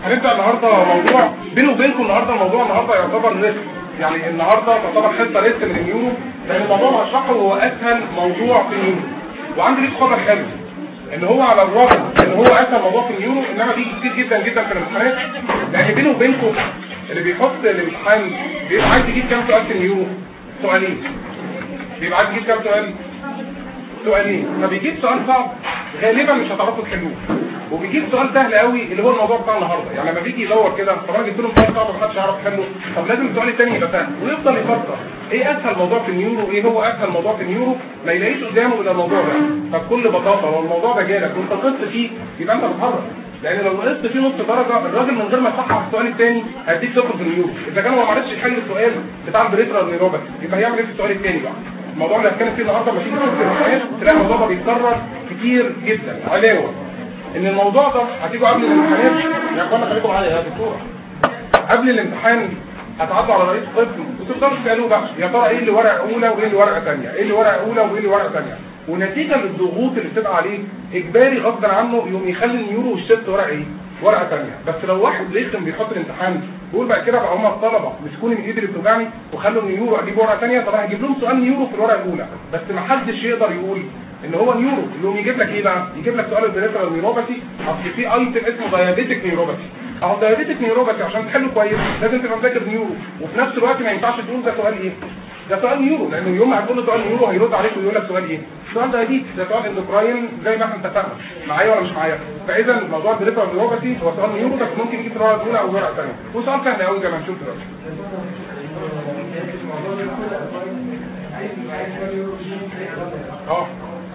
هنبدا النهارده موضوع بيني وبينكم النهارده الموضوع النهارده يعتبر ريسك يعني النهارده تعتبر حته ريسك من اليورو لان الموضوع اللي هشرحه هو اسهل موضوع في اليورو وعندي ليك خبر حلو ان هو على الرغم ان هو اسهل موضوع في اليورو انما بيجي كتير جدا جدا في الامتحانات لان بيني وبينكم اللي بيحط الامتحان بيبقى عايز يجيب كام سؤال في اليورو سؤالين بيبقى عايز يجيب كام سؤال سؤالين فبيجيب سؤال صعب غالبا مش هتعرفوا تحلوه وبيجيب سؤال سهل قوي اللي هو الموضوع بتاع النهارده يعني لما بيجي يدور كده طب انا جبت له سؤال صعب محدش يعرف يحله طب لازم السؤال الثاني يبقى سهل ويفضل يفكر ايه اسهل موضوع في النيورو ايه هو اسهل موضوع في النيورو ما يلاقيش قدامه الا الموضوع ده فبكل بساطه لو الموضوع ده جالك وانت نقصت فيه يبقى انت بتهرب لان لو نقصت فيه نص درجه الراجل من غير ما يصحح السؤال الثاني هيديك صفر في النيورو اذا كان هو ما عرفش يحل السؤال بتاع البريترال نيوروباثي يبقى هيعمل ايه في السؤال الثاني بقى الموضوع اللي هتكلم فيه النهارده مش في الامتحانات تلاقي الموضوع ده بيتكرر كتير جدا علاوه ان الموضوع ده هتيجوا قبل الامتحانات يا اخوانا خليكم معايا يا دكتوره قبل الامتحان هتعدوا على رئيس قسم وتفضلوا تسالوه بقى يا ترى ايه اللي ورقه اولى وايه اللي ورقه ثانيه ايه اللي ورقه اولى وايه اللي ورقه ثانيه ونتيجه للضغوط اللي بتبقى عليه اجباري غصب عنه يقوم يخلي النيورو والشيفت ورقه ايه ورقه ثانيه بس لو واحد رخم بيحط الامتحان يقول بعد كده بقى هم الطلبه مسكوني من ايدي اللي بتوجعني وخلوا النيورو اجيب ورقه ثانيه طب هجيب لهم سؤال نيورو في الورقه الاولى بس ما حدش يقدر يقول ان هو نيورو يقوم يجيب لك ايه بقى يجيب لك سؤال البريفرال نيوروباثي اصل في ايتم اسمه دايابيتك نيوروباثي اهو دايابيتك نيوروباثي عشان تحله كويس لازم تبقى مذاكر نيورو وفي نفس الوقت ما ينفعش تقول ده سؤال ايه ده سؤال نيورو لانه يوم ما هتقول له سؤال نيورو هيرد عليك ويقول لك سؤال ايه سؤال دايابيت ده سؤال اندوكراين زي ما احنا اتفقنا معايا ولا مش معايا فاذا موضوع البريفرال نيوروباثي هو سؤال نيورو بس ممكن يجي في الورقه الاولى او الورقه الثانيه وسؤال سهل قوي زي ما هنشوف دلوقتي اه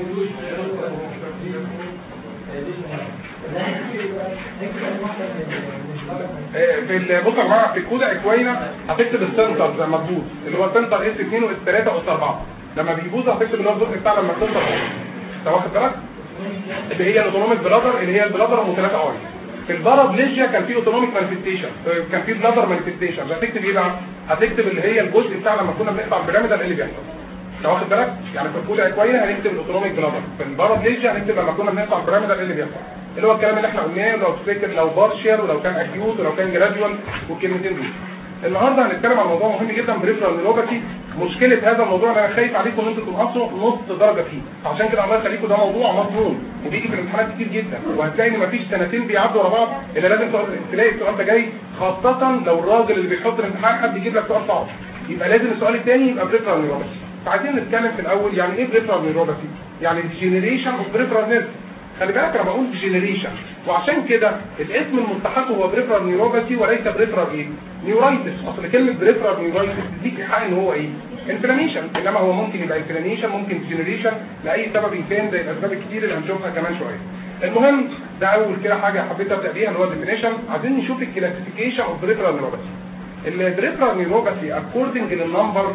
في بص يا جماعه في الكود اكوينا هتكتب السنتر زي ما تبوظ اللي هو السنتر اس 2 واس 3 واس 4 لما بيبوظ هتكتب اللي هو الجزء بتاع لما السنتر انت واخد بالك اللي هي الاوتونوميك بلادر اللي هي البلادر ام 3 اي في البارابليجيا كان في اوتونوميك مانيفستيشن كان في بلادر مانيفستيشن هتكتب ايه بقى هتكتب اللي هي الجزء بتاع لما كنا بنقطع البيراميدال اللي بيحصل انت واخد بالك يعني في الكود اكوينا هنكتب الاوتونوميك بلادر في البارابليجيا هنكتب لما كنا بنقطع البيراميدال اللي بيحصل اللي هو الكلام اللي احنا قلناه لو تفتكر لو بارشيال ولو كان اكيوت ولو كان جراديوال والكلمتين دول النهارده هنتكلم عن موضوع مهم جدا بريفرال نيوروباثي مشكله هذا الموضوع ان انا خايف عليكم ان انتوا تنقصوا نص درجه فيه عشان كده الله يخليكم ده موضوع مضمون وبيجي في الامتحانات كتير جدا وهتلاقي ان مفيش سنتين بيعدوا ورا بعض الا لازم تلاقي السؤال ده جاي خاصه لو الراجل اللي بيحط الامتحان حد يجيب لك سؤال صعب يبقى لازم السؤال الثاني يبقى بريفرال نيوروباثي فعايزين نتكلم في الاول يعني ايه بريفرال نيوروباثي يعني جينيريشن اوف بريفرال نيرف خلي بالك انا بقول جينيريشن وعشان كده الاسم المستحق هو بريفرال نيوروباثي وليس بريفرال ايه نيورايتس اصل كلمه بريفرال نيورايتس تديك ايحاء ان هو ايه انفلاميشن انما هو ممكن يبقى انفلاميشن ممكن جينيريشن لاي سبب كان زي الاسباب الكتير اللي هنشوفها كمان شويه المهم ده اول كده حاجه حبيت ابدا بيها اللي هو الديفينيشن عايزين نشوف الكلاسيفيكيشن اوف بريفرال نيوروباثي البريفرال نيوروباثي اكوردنج للنمبر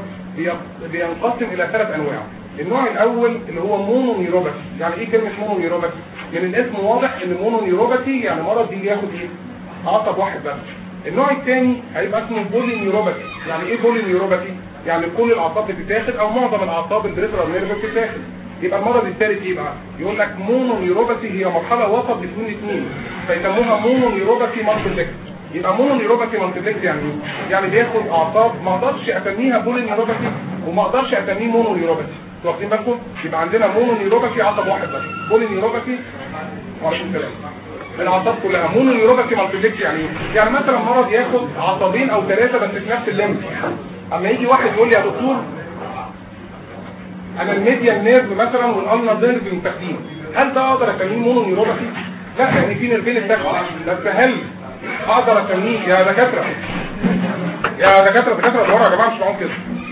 بينقسم الى ثلاث انواع النوع الاول اللي هو مونو نيوروباثي يعني ايه كلمه مونو نيوروباثي من الاسم واضح ان مونو نيوروباثي يعني مرض بيجي ياخد ايه عصب واحد بس النوع الثاني هيبقى اسمه بولي نيوروباثي يعني ايه بولي نيوروباثي يعني كل الاعصاب بتتاخد او معظم الاعصاب البريفرال نيرف بتتاخد يبقى المرض الثالث يبقى يقول لك مونو نيوروباثي هي مرحله وسط بين اثنين فيسموها مونو نيوروباثي مالتيبلكس يبقى مونو نيوروباثي مالتيبلكس يعني ايه يعني بياخد اعصاب ما اقدرش اسميها بولي نيوروباثي وما اقدرش اسميه مونو نيوروباثي واخدين بالكم يبقى عندنا مونو نيوروباثي عصب واحد بس بولي نيوروباثي وعليكم السلام الاعصاب كلها مونو نيوروباثي مالتيبلكس يعني ايه يعني مثلا مرض ياخد عصبين او ثلاثه بس في نفس الليمف اما يجي واحد يقول لي يا دكتور انا الميديان نيرف مثلا والالنا نيرف منتخبين هل ده اقدر اسميه مونو نيوروباثي لا يعني في نيرفين اتاخدوا بس هل اقدر اسميه يا دكاتره يا دكاتره دكاتره اللي ورا يا جماعه مش معاهم كده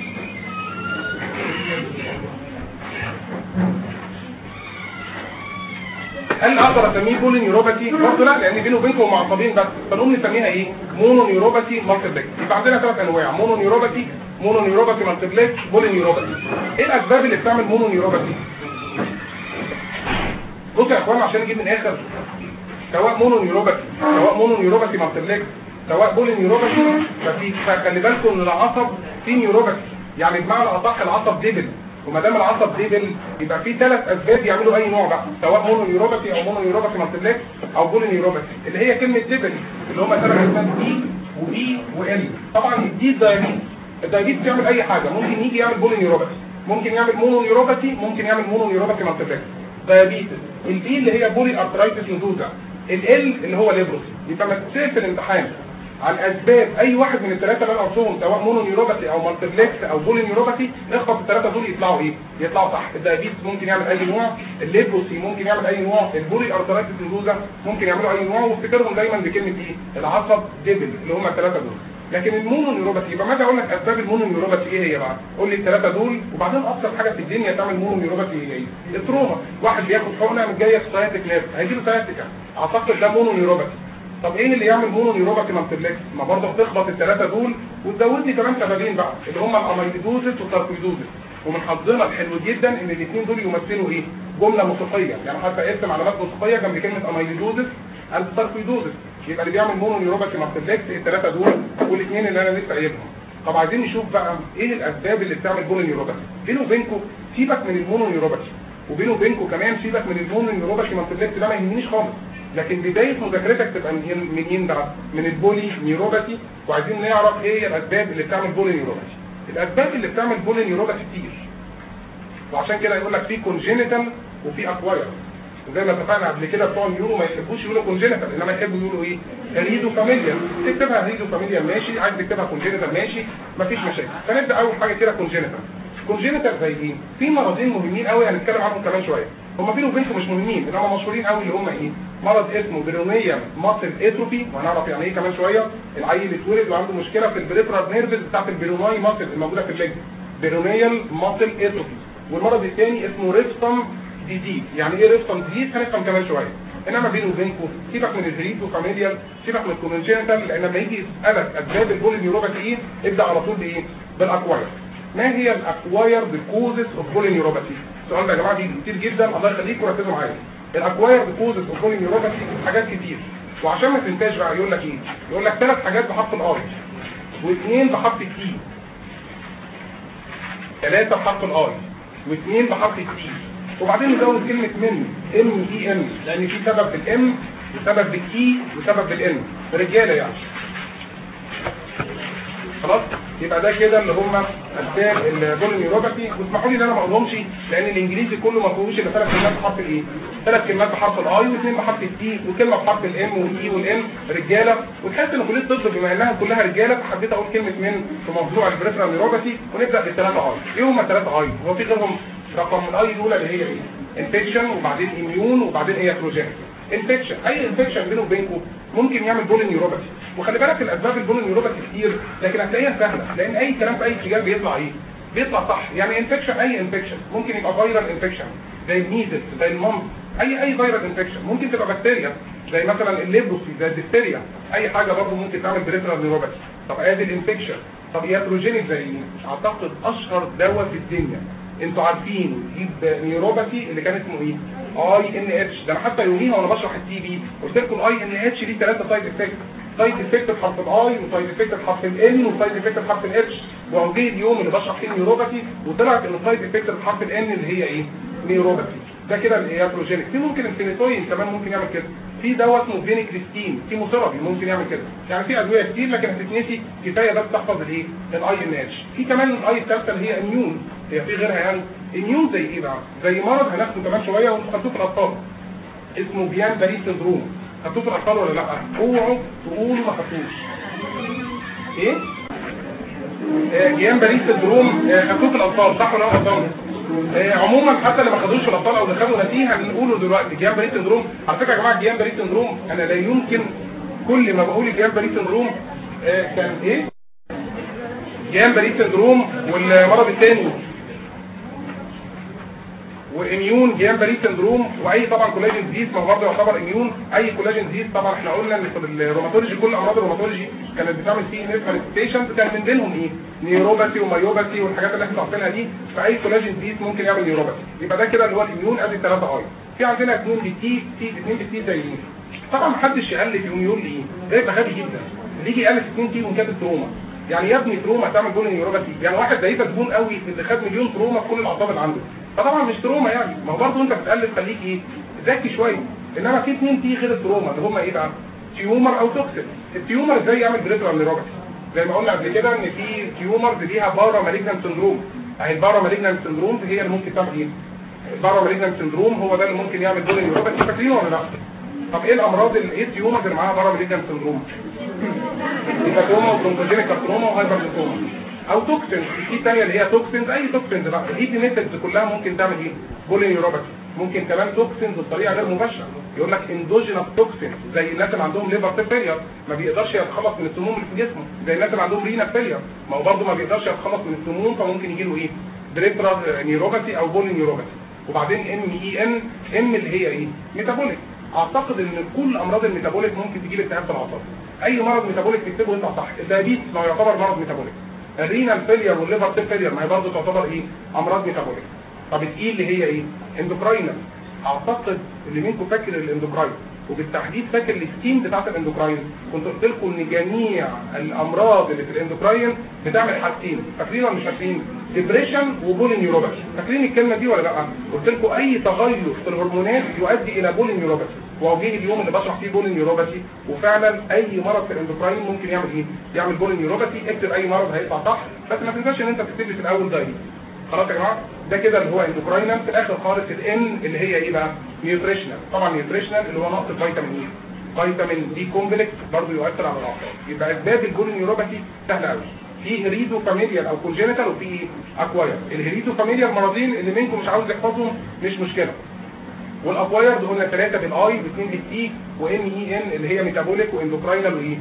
هل اقدر اسميه بولي نيوروباثي برضه لا لان بينه وبينكم معصبين بس فنقوم نسميها ايه مونو نيوروباثي مالتيبلكس يبقى عندنا ثلاث انواع مونو نيوروباثي مونو نيوروباثي مالتيبلكس بولي نيوروباثي ايه الاسباب اللي بتعمل مونو نيوروباثي بصوا يا اخوان عشان نجيب من الاخر سواء مونو نيوروباثي سواء مونو نيوروباثي مالتيبلكس سواء بولي نيوروباثي ففي فخلي بالكم ان العصب فيه نيوروباثي يعني بمعنى اصح العصب دبل وما دام العصب ديبل يبقى في ثلاث اسباب يعملوا اي نوع بقى سواء مونو نيوروباثي او مونو نيوروباثي مالتيبلكس او بولي نيوروباثي اللي هي كلمه ديبل اللي هم ثلاث اسباب دي ودي وال طبعا دي دايابيتس الدايابيتس يعمل اي حاجه ممكن يجي يعمل بولي نيوروباثي ممكن يعمل مونو نيوروباثي ممكن يعمل مونو نيوروباثي مالتيبلكس دايابيتس البي اللي هي بولي ارثرايتس نودوزا ال اللي هو ليبروسي يبقى ما تسال في الامتحان عن اسباب اي واحد من الثلاثه اللي انا قلتهم سواء مونو نيوروباثي او مالتيبلكس او بولي نيوروباثي اخبط الثلاثه دول يطلعوا ايه؟ يطلعوا صح الدايابيتس ممكن يعمل اي نوع الليبروسي ممكن يعمل اي نوع البولي ارثرايتس نودوزا ممكن يعملوا اي نوع وافتكرهم دايما بكلمه ايه؟ العصب ديبل اللي هم الثلاثه دول لكن المونو نيوروباثي يبقى ماذا اقول لك اسباب المونو نيوروباثي ايه هي بقى قول لي الثلاثه دول وبعدين اكثر حاجه في الدنيا تعمل مونو نيوروباثي هي ايه التروما واحد بياخد حقنه متجيه في سياتيك نيرف هيجي له سياتيكا اعتقد ده مونو نيوروباثي طب ايه اللي يعمل مونو نيوروباثي مالتيبلكس ما برضه بتخبط الثلاثه دول وتزود لي كمان سببين بقى اللي هم الاميليدوزس والتاركويدوزس ومن حظنا الحلو جدا ان الاثنين دول يمثلوا ايه جمله موسيقيه يعني حتى اسم علامات موسيقيه جنب كلمه اميليدوزس التاركويدوزس يبقى اللي بيعمل مونو نيوروباثي مالتيبلكس الثلاثه دول والاثنين اللي انا لسه قايلهم طب عايزين نشوف بقى ايه الاسباب اللي بتعمل مونو نيوروباثي بينه وبينكم سيبك من المونو نيوروباثي وبينه وبينكم كمان سيبك من المونو نيوروباثي مالتيبلكس ده ما يهمنيش خالص لكن بدايه مذاكرتك تبقى من منين بقى من البولي نيوروباثي وعايزين نعرف ايه هي الاسباب اللي بتعمل بولي نيوروباثي الاسباب اللي بتعمل بولي نيوروباثي كتير وعشان كده يقول لك في كونجينيتال وفي اكواير وزي ما اتفقنا قبل كده بتوع النيورو ما يحبوش يقولوا كونجينيتال انما يحبوا يقولوا ايه هريدو فاميليا تكتبها هريدو فاميليا ماشي عايز تكتبها كونجينيتال ماشي مفيش مشاكل فنبدا اول حاجه كده كونجينيتال كونجينيتال زي ايه في مرضين مهمين قوي هنتكلم عنهم كمان شويه هم بينه وبينكم مش مهمين انما مشهورين قوي اللي هم ايه مرض اسمه برونيا ماسل اتروفي وهنعرف يعني ايه كمان شويه العيل اتولد وعنده مشكله في البريفرال نيرفز بتاعت البيروناي ماسل الموجوده في الليج بيرونيال ماسل اتروفي والمرض الثاني اسمه ريفستم ديزيز يعني ايه ريفستم ديزيز هنفهم كمان شويه انما بينه وبينكم سيبك من الهريدو فاميليال سيبك من الكونجنتال لان لما يجي يسالك اسباب البولي نيوروباثي ايه ابدا على طول بايه بالاكواير ما هي الاكواير كوزز اوف بولي نيوروباثي السؤال ده يا جماعه بيجي كتير جدا الله يخليكم ركزوا معايا الاكواير كوزز اوف بولي نيوروباثي حاجات كتير وعشان ما تنساش بقى يقول لك ايه يقول لك ثلاث حاجات بحرف الار واثنين بحرف التي ثلاثه بحرف الاي واثنين بحرف التي وبعدين نزود كلمه من ام اي ام لان في سبب بالام وسبب بالاي وسبب بالام رجاله يعني خلاص يبقى ده كده اللي هم اسباب البول نيوروباثي واسمحوا لي ان انا ما اقولهمش لان الانجليزي كله ما فيهوش الا ثلاث كلمات بحرف الايه ثلاث كلمات بحرف الاي واثنين بحرف التي وكلمه بحرف الام والاي والام رجاله وتحس ان كليه الطب بما انها كلها رجاله فحبيت اقول كلمه من في موضوع البريفرال نيوروباثي ونبدا بالثلاثه اي ايه هم الثلاثه اي هو في غيرهم رقم الاي الاولى اللي هي ايه انفكشن وبعدين اميون وبعدين ايه بروجينيك انفكشن اي انفكشن بينه وبينكم ممكن يعمل بول نيوروباثي وخلي بالك الاسباب البول نيوروباثي كتير لكن هتلاقيها سهله لان اي كلام في اي اتجاه بيطلع ايه بيطلع صح يعني انفكشن اي انفكشن ممكن يبقى فيرال انفكشن زي الميزل زي الممز اي اي فيرال انفكشن ممكن تبقى بكتيريا زي مثلا الليبروسي زي الدفتيريا اي حاجه برضه ممكن تعمل بريفرال نيوروباثي طب ادي الانفكشن طب ياتروجينيك زي ايه اعتقد اشهر دواء في الدنيا انتوا عارفين يجيب نيوروباثي اللي كان اسمه ايه اي ان اتش ده انا حتى يوميها وانا بشرح التي بي قلت لكم الاي ان اتش ليه ثلاثه سايد افكت سايد افكت بحرف الاي وسايد افكت بحرف الان وسايد افكت بحرف الاتش وهو جه اليوم اللي بشرح فيه نيوروباثي وطلعت ان السايد افكت بحرف الان اللي هي ايه نيوروباثي ده كده الياتروجينيك في ممكن الفينيتوين كمان ممكن يعمل كده في دواء اسمه فينيكريستين كيموثيرابي ممكن يعمل كده يعني في ادويه كتير لكن هتتنسي كفايه بس تحفظ الايه الاي ان اتش في كمان الاي الثالثه اللي هي اميون هي في غيرها يعني اميون زي ايه بقى زي مرض هناخده كمان شويه وانتوا خدتوه في الاطفال اسمه بيان باري سندروم خدتوه في الاطفال ولا لا اوعوا تقولوا ما خدتوش ايه آه، جيان باري سندروم آه، خدتوه في الاطفال صح ولا لا اطفال آه، عموما حتى اللي ما خدوش في الاطفال او دخلوا نتيجه هنقوله دلوقتي جيان باري سندروم على فكره يا جماعه جيان باري سندروم انا لا يمكن كل ما بقول جيان باري سندروم آه، كان ايه جيان باري سندروم والمرض الثاني واميون جيان باري سندروم واي طبعا كولاجين ديز ما هو برضه يعتبر اميون اي كولاجين ديز طبعا احنا قلنا ان في الروماتولوجي كل امراض الروماتولوجي كانت بتعمل فيه نيرف مانيفستيشن كان من بينهم ايه نيوروباثي ومايوباثي والحاجات اللي احنا عارفينها دي فاي كولاجين ديز ممكن يعمل نيوروباثي يبقى ده كده اللي هو الاميون ادي ثلاثه اي في عندنا اثنين بتي تي اثنين بتي زي ايه طبعا محدش يالف يقوم يقول لي ايه ده يبقى غبي جدا اللي يجي يالف اثنين تي وكاتب تروما يعني يا ابني تروما تعمل بولي نيوروباثي يعني واحد زي زبون قوي اللي خد مليون تروما في كل الاعصاب اللي عنده فطبعا مش تروما يعني ما هو برضه انت بتقلل خليك ايه ذكي شويه انما في اثنين تي غير التروما اللي هم ايه بقى تيومر او توكسين التيومر ازاي يعمل بريترال نيوروباثي زي ما قلنا قبل كده ان في تيومرز ليها بارا مالجنان سندروم اهي البارا مالجنان سندروم هي اللي ممكن تعمل ايه البارا مالجنان سندروم هو ده اللي ممكن يعمل بولي نيوروباثي فاكرينه ولا لا طب ايه الامراض اللي ايه التيومرز اللي معاها بارا مالجنان سندروم هيباتوما وبرونكوجينيك كارسينوما وهايبرليكوما او توكسين في ثانيه اللي هي توكسينز اي توكسينز بقى الايدي ميثودز كلها ممكن تعمل ايه بولي نيوروباثي ممكن كمان توكسينز بطريقه غير مباشره يقول لك اندوجينس توكسين زي الناس اللي عندهم ليفر فيلير ما بيقدرش يتخلص من السموم اللي في جسمه زي الناس اللي عندهم رينا فيلير ما هو برضه ما بيقدرش يتخلص من السموم فممكن يجي له ايه بريترال نيوروباثي او بولي نيوروباثي وبعدين ام اي ان ام اللي هي ايه ميتابوليك اعتقد ان كل امراض الميتابوليك ممكن تجيب التهاب في الاعصاب اي مرض ميتابوليك تكتبه انت صح الدايابيتس ما يعتبر مرض ميتابوليك الرينال فيلير والليفر سيل فيلير ما هي برضه تعتبر ايه امراض ميتابوليك طب الاي اللي هي ايه اندوكراينال اعتقد اللي منكم فاكر الاندوكراين وبالتحديد فاكر السكيم بتاعت الاندوكراين كنت قلت لكم ان جميع الامراض اللي في الاندوكراين بتعمل حاجتين فاكرين ولا مش فاكرين ديبريشن وبولي نيوروباثي فاكرين الكلمه دي ولا لا قلت لكم اي تغير في الهرمونات يؤدي الى بولي نيوروباثي وجه اليوم اللي بشرح فيه بولي نيوروباثي وفعلا اي مرض في الاندوكراين ممكن يعمل ايه يعمل بولي نيوروباثي اكتب اي مرض هيطلع صح بس ما تنساش ان انت تكتب لي في الاول دايري خلاص يا جماعه ده كده اللي هو اندوكراينال في الاخر خالص الان اللي هي ايه بقى نيوتريشنال طبعا نيوتريشنال اللي هو نقص فيتامين ايه فيتامين دي كومبلكس برضه يؤثر على الاعصاب يبقى اسباب البولي نيوروباثي سهله قوي في هريدو فاميليال او كونجينيتال وفي اكواير الهريدو فاميليال مرضين اللي منكم مش عاوز يحفظهم مش مشكله والاكواير قلنا ثلاثه بالاي واثنين بالتي وام اي ان اللي هي ميتابوليك واندوكراينال وايه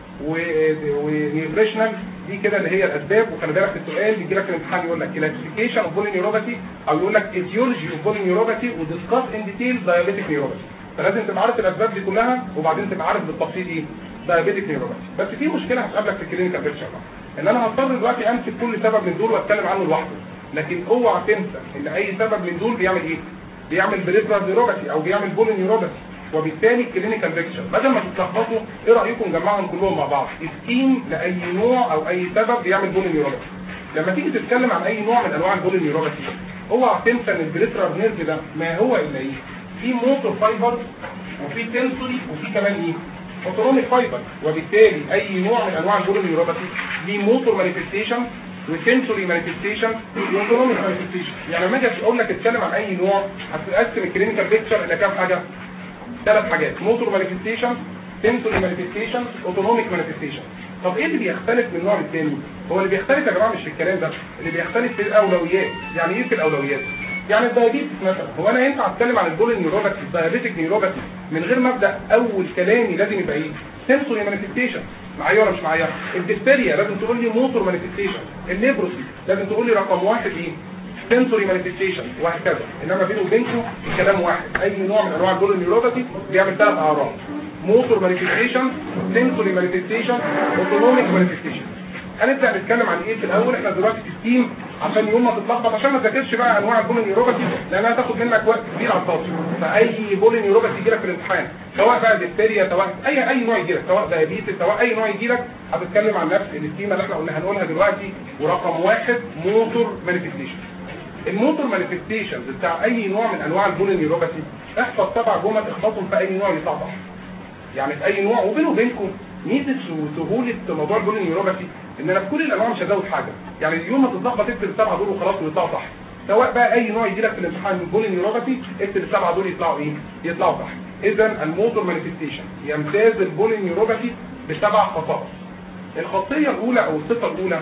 ونيوتريشنال دي كده اللي هي الاسباب وخلي بالك السؤال بيجي لك في الامتحان يقول لك كلاسيفيكيشن اوف بولي نيوروباثي او يقول لك ايتيولوجي اوف بولي نيوروباثي وديسكاس ان ديتيل دايابيتيك نيوروباثي فلازم تبقى عارف الاسباب دي كلها وبعدين تبقى عارف بالتفصيل ايه دايابيتيك نيوروباثي بس في مشكله هتقابلك في الكلينيكال بيكتشر ان انا هضطر دلوقتي امسك كل سبب من دول واتكلم عنه لوحده لكن اوعى تنسى ان اي سبب من دول بيعمل ايه بيعمل بريفرال نيوروباثي او بيعمل بولي نيوروباثي وبالتالي الكلينيكال بيكتشر بدل ما تتلخبطوا ايه رايكم نجمعهم كلهم مع بعض سكيم لاي نوع او اي سبب بيعمل بولي نيوروباثي لما تيجي تتكلم عن اي نوع من انواع البولي نيوروباثي اوعى تنسى ان البريترال نيرف ده ما هو الا ايه في موتور فايبر وفي تنسوري وفي كمان ايه اوتونوميك فايبر وبالتالي اي نوع من انواع البولي نيوروباثي ليه موتور مانيفستيشن وسنسوري مانيفستيشن واوتونوميك مانيفستيشن يعني لما اجي اقول لك اتكلم عن اي نوع هتقسم الكلينيكال بيكتشر الى كام حاجه ثلاث حاجات موتور مانيفستيشن سنسوري مانيفستيشن اوتونوميك مانيفستيشن طب ايه اللي بيختلف من نوع للتاني هو اللي بيختلف يا جماعه مش في الكلام ده اللي بيختلف في الاولويات يعني ايه في الاولويات يعني الدايابيتس مثلا هو انا ينفع اتكلم عن البولي نيوروباثي الدايابيتيك نيوروباثي من غير ما ابدا اول كلامي لازم يبقى ايه سنسوري مانيفستيشن معايا ولا مش معايا الديفتيريا لازم تقول لي موتور مانيفستيشن الليبروسي لازم تقول لي رقم واحد ايه سنسوري مانيفستيشن وهكذا انما بينه وبينكم الكلام واحد اي نوع من انواع البولي نيوروباثي بيعمل ثلاث اعراض موتور مانيفستيشن سنسوري مانيفستيشن اوتونوميك مانيفستيشن هنبدا نتكلم عن ايه في الاول احنا دلوقتي في ستيم عشان يوم ما تتلخبط عشان ما تذاكرش بقى انواع البولي نيوروباثي لانها هتاخد منك وقت كبير على الفاضي فاي بولي نيوروباثي يجي لك في الامتحان سواء بقى ديفتيريا سواء اي اي نوع يجي لك سواء دايابيتس سواء اي نوع يجي لك هتتكلم عن نفس الستيمه اللي احنا قلنا هنقولها دلوقتي ورقم واحد موتور مانيفستيشن الموتور مانيفستيشن بتاع اي نوع من انواع البولي نيوروباثي احفظ سبع جمل اخبطهم في اي نوع يطلع صح يعني في اي نوع وبينه وبينكم ميزه وسهوله موضوع البولي نيوروباثي ان انا في كل الانواع مش هزود حاجه يعني اليوم ما تتلخبط اكتب السبعه دول وخلاص ويطلعوا صح سواء بقى اي نوع يجي لك في الامتحان من بولي نيوروباثي اكتب السبعه دول يطلعوا ايه يطلعوا صح اذا الموتور مانيفستيشن يمتاز البولي نيوروباثي بسبع خصائص الخاصيه الاولى او الصفه الاولى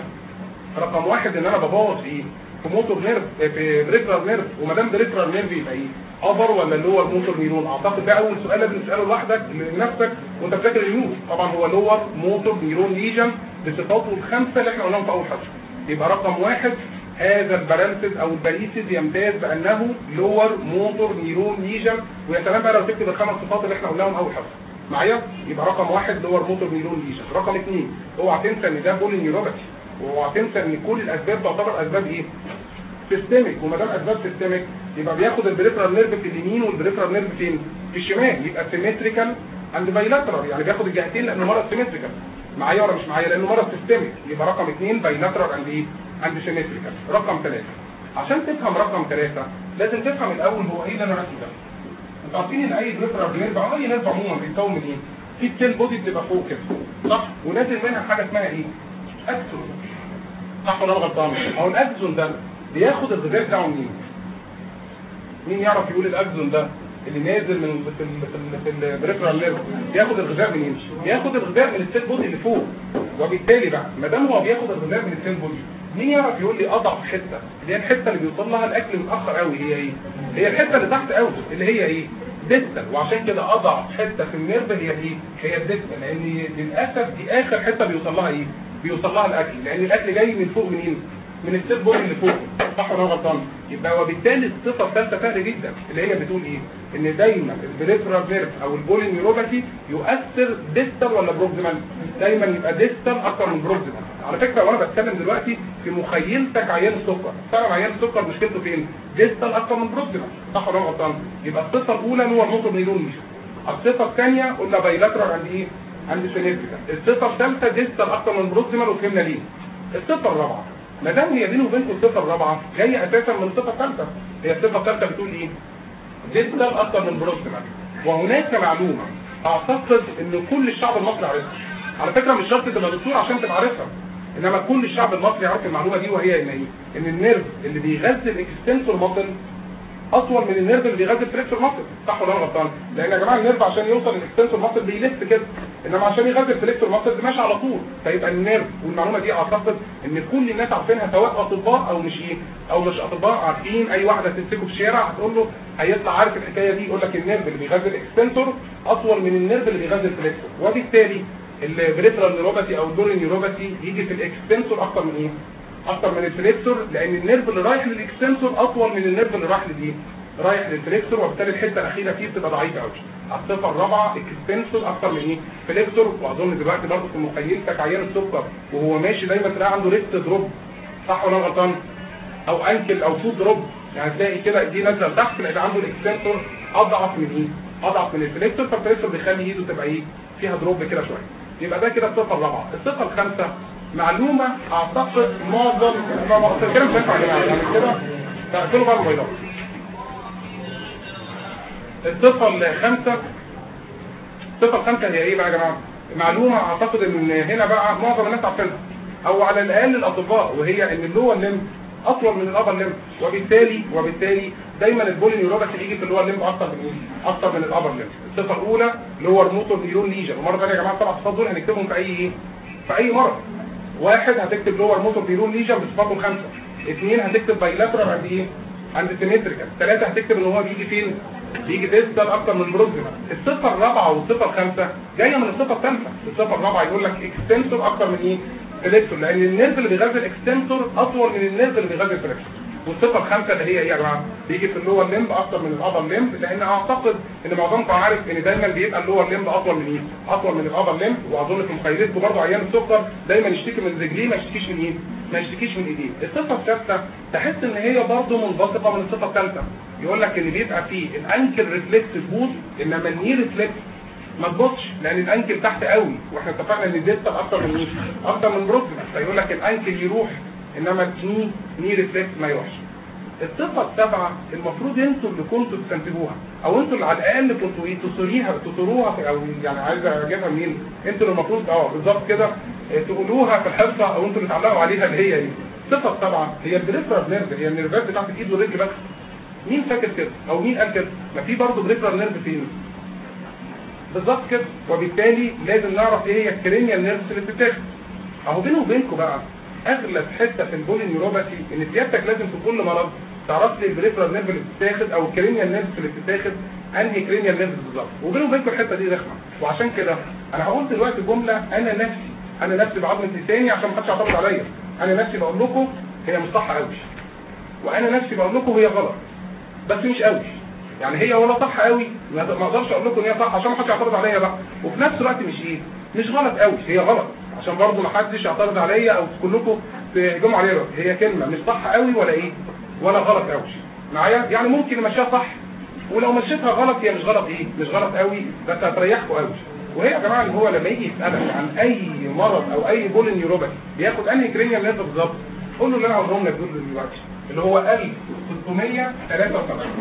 رقم واحد ان انا ببوظ ايه في موتور نيرف في بريفرال نيرف وما دام بريفرال نيرف يبقى ايه ابر ولا اللي هو الموتور نيرون اعتقد ده اول سؤال لازم تساله لوحدك لنفسك وانت بتذاكر النيوز طبعا هو لور موتور نيرون ليجن بصفاته الخمسه اللي احنا قلناهم في اول حصه يبقى رقم واحد هذا الباراليسيس او الباريسيس يمتاز بانه لور موتور نيرون ليجن ويا سلام بقى لو تكتب الخمس صفات اللي احنا قلناهم اول حصه معايا يبقى رقم واحد لور موتور نيرون ليجن رقم اثنين اوعى تنسى ان ده بولي نيوروباثي واوعى تنسى ان كل الاسباب تعتبر اسباب ايه سيستميك وما دام اسباب سيستميك يبقى بياخد البريفرال نيرف في اليمين والبريفرال نيرف فين في الشمال يبقى سيمتريكال اند بايلاترال يعني بياخد الجهتين لانه مرض سيمتريكال معايا ولا مش معايا لانه مرض سيستميك يبقى رقم اثنين بايلاترال اند ايه اند سيمتريكال رقم ثلاثه عشان تفهم رقم ثلاثه لازم تفهم الاول هو ايه اللي انا راسمه ده انتوا عارفين ان اي بريفرال نيرف او اي نيرف عموما بيتكون من ايه؟ في التيل بودي بتبقى فوق كده صح ونازل منها حاجه اسمها ايه؟ اكسون صح ولا انا غلطان؟ اهو الاكسون ده بياخد الغذاء بتاعه منين؟ مين يعرف يقول الاكسون ده اللي نازل من في ال في ال في البريفرال نيرف بياخد الغذاء منين؟ بياخد الغذاء من التيل بودي اللي فوق وبالتالي بقى ما دام هو بياخد الغذاء من التيل بودي مين يعرف يقول لي اضعف حته اللي هي الحته اللي بيوصل لها الاكل متاخر قوي هي ايه؟ هي الحته اللي تحت قوي اللي هي ايه؟ ديستال وعشان كده اضعف حته في النيرف هي ايه؟ هي الديستال لان للاسف دي اخر حته بيوصل لها ايه؟ بيوصل لها الاكل لان الاكل جاي من فوق منين؟ من السيل بول اللي فوق صح ولا أنا غلطان؟ يبقى وبالتالي الصفه الثالثه سهله جدا اللي هي بتقول ايه؟ ان دايما البريفرال نيرف او البولي نيوروباثي يؤثر ديستال ولا بروكسيمال؟ دايما يبقى ديستال اكتر من بروكسيمال على فكره وانا بتكلم دلوقتي في مخيلتك عيان السكر فعلا عيان السكر مشكلته فين؟ ديستال اكتر من بروكسيمال صح ولا أنا غلطان؟ يبقى الصفه الاولى اللي هو الموتور نيرون الصفه الثانيه قلنا بايلاترال عند ايه؟ عند سينيفيكال الصفه الثالثه ديستال اكتر من بروكسيمال وفهمنا ليه الصفه الرابعه ما دام هي بيني وبينكم الصفه الرابعه جايه اساسا من الصفه الثالثه هي الصفه الثالثه بتقول ايه؟ ديستال اكتر من بروكسيمال وهناك معلومه اعتقد ان كل الشعب المصري عارفها على فكره مش شرط تبقى دكتور عشان تبقى عارفها انما كل الشعب المصري يعرف المعلومه دي وهي ان ايه؟ ان النيرف اللي بيغذي الاكستنسور ماسل اطول من النيرف اللي بيغذي الفليكسور ماسل صح ولا انا غلطان؟ لان يا جماعه النيرف عشان يوصل للاكستنسور ماسل بيلف كده انما عشان يغذي الفليكسور ماسل ماشي على طول فيبقى النيرف والمعلومه دي اعتقد ان كل الناس عارفينها سواء اطباء او مش ايه او مش اطباء عارفين اي واحده تمسكه في الشارع هتقول له هيطلع عارف الحكايه دي يقول لك النيرف اللي بيغذي الاكستنسور اطول من النيرف اللي بيغذي الفليكسور وبالتالي البريفرال نيوروباثي او الدوري نيوروباثي يجي في الاكستنسور اكتر من ايه؟ اكتر من الفليكسور لان النيرف اللي رايح للاكستنسور اطول من النيرف اللي رايح للايه؟ رايح للفليكسور وبالتالي الحته الاخيره فيه بتبقى ضعيفه قوي. الصفه الرابعه اكستنسور اكتر من ايه؟ فليكسور واظن دلوقتي برضه في مخيلتك عيان السكر وهو ماشي دايما تلاقي عنده ريست دروب صح ولا انا غلطان؟ او انكل او فود دروب يعني تلاقي كده دي نازله لتحت تلاقي عنده الاكستنسور اضعف من ايه؟ اضعف من الفليكسور فالفليكسور بيخلي ايده تبقى ايه؟ فيها دروب كده شويه. يبقى ده كده الصفه الرابعه الصفه الخامسه معلومه اعتقد معظم كده مش هينفع يا جماعه يعني كده تقفلوا بقى الموبايلات الصفه الخامسه الصفه الخامسه هي ايه بقى يا جماعه معلومه اعتقد ان هنا بقى معظم الناس عارفينها او على الاقل الاطباء وهي ان اللور ليم اطول من الابر ليم وبالتالي وبالتالي دايما البولي نيوروباثي يجي في اللور ليم اكتر من ايه؟ اكتر من الابر ليم الصفه الاولى اللي هو الموتور نيورون ليجن ومره ثانيه يا جماعه السبع صفات دول هنكتبهم في اي ايه؟ في اي مرض واحد هتكتب لور موتور نيورون ليجن بصفاته الخمسه اثنين هتكتب بايلاترال عند ايه؟ عند سيمتريكال ثلاثه هتكتب ان هو بيجي فين؟ بيجي ديستال اكتر من بروكسيمال الصفه الرابعه والصفه الخامسه جايه من الصفه الثالثه الصفه الرابعه يقول لك اكستنسور اكتر من ايه؟ فليكسور لان النيرف اللي بيغذي الاكستنسور اطول من النيرف اللي بيغذي الفليكسور والصفه الخامسه اللي هي ايه يا جماعه؟ بيجي في اللور ليمب اكتر من الابر ليمب لان اعتقد ان معظمكم عارف ان دايما بيبقى اللور ليمب اطول من ايه؟ اطول من الابر ليمب واظن في مخيلتكم برضه عيان السكر دايما يشتكي من رجليه ما يشتكيش من ايه؟ ما يشتكيش من ايديه. الصفه السادسه تحس ان هي برضه منبثقه من الصفه الثالثه. يقول لك ان بيبقى فيه الانكل ريفلكس تبوظ انما الني ريفلكس ما تبصش لان الانكل تحت قوي واحنا اتفقنا ان الديستال اكتر من ايه؟ اكتر من بروكسيمال فيقول لك الانكل يروح انما الني ني ريفلكس ما يروحش. الصفه السابعه المفروض انتوا اللي كنتوا تستنتجوها او انتوا اللي على الاقل كنتوا ايه تصوريها تصوروها في او يعني عايز اجيبها منين؟ انتوا اللي المفروض اه بالظبط كده اه تقولوها في الحصه او انتوا اللي تعلقوا عليها اللي هي ايه؟ الصفه السابعه هي البريفرال نيرف هي النيرفات بتاعت الايد والرجل بس. مين فاكر كده؟ او مين قال كده؟ ما في برضه بريفرال نيرف فين؟ بالظبط كده وبالتالي لازم نعرف ايه هي الكرينيال نيرفز اللي بتتاخد اهو بيني وبينكم بقى اغلب حته في البولي نيوروباثي ان سيادتك لازم في كل مرض تعرف لي البريفرال نيرف اللي بتتاخد او الكرينيال نيرفز اللي بتتاخد انهي كرينيال نيرفز بالظبط وبيني وبينكم الحته دي رخمه وعشان كده انا هقول دلوقتي جمله انا نفسي انا نفسي بعظمه لساني عشان ما حدش يعترض عليا انا نفسي بقول لكم هي مش صح قوي وانا نفسي بقول لكم هي غلط بس مش قوي يعني هي ولا صح قوي ما اقدرش اقول لكم ان هي صح عشان ما حدش يعترض عليا بقى وفي نفس الوقت مش ايه مش غلط قوي هي غلط عشان برضه ما حدش يعترض عليا او كلكم تهجموا عليا بقى. هي كلمه مش صح قوي ولا ايه ولا غلط قوي معايا يعني ممكن نمشيها صح ولو مشيتها غلط هي مش غلط ايه مش غلط قوي بس هتريحكم قوي وهي يا جماعه اللي هو لما يجي يسالك عن اي مرض او اي بول نيوروباثي بياخد انهي كرينيال نيرف بالظبط قول له اللي انا هقولهم لك دول دلوقتي اللي هو 1673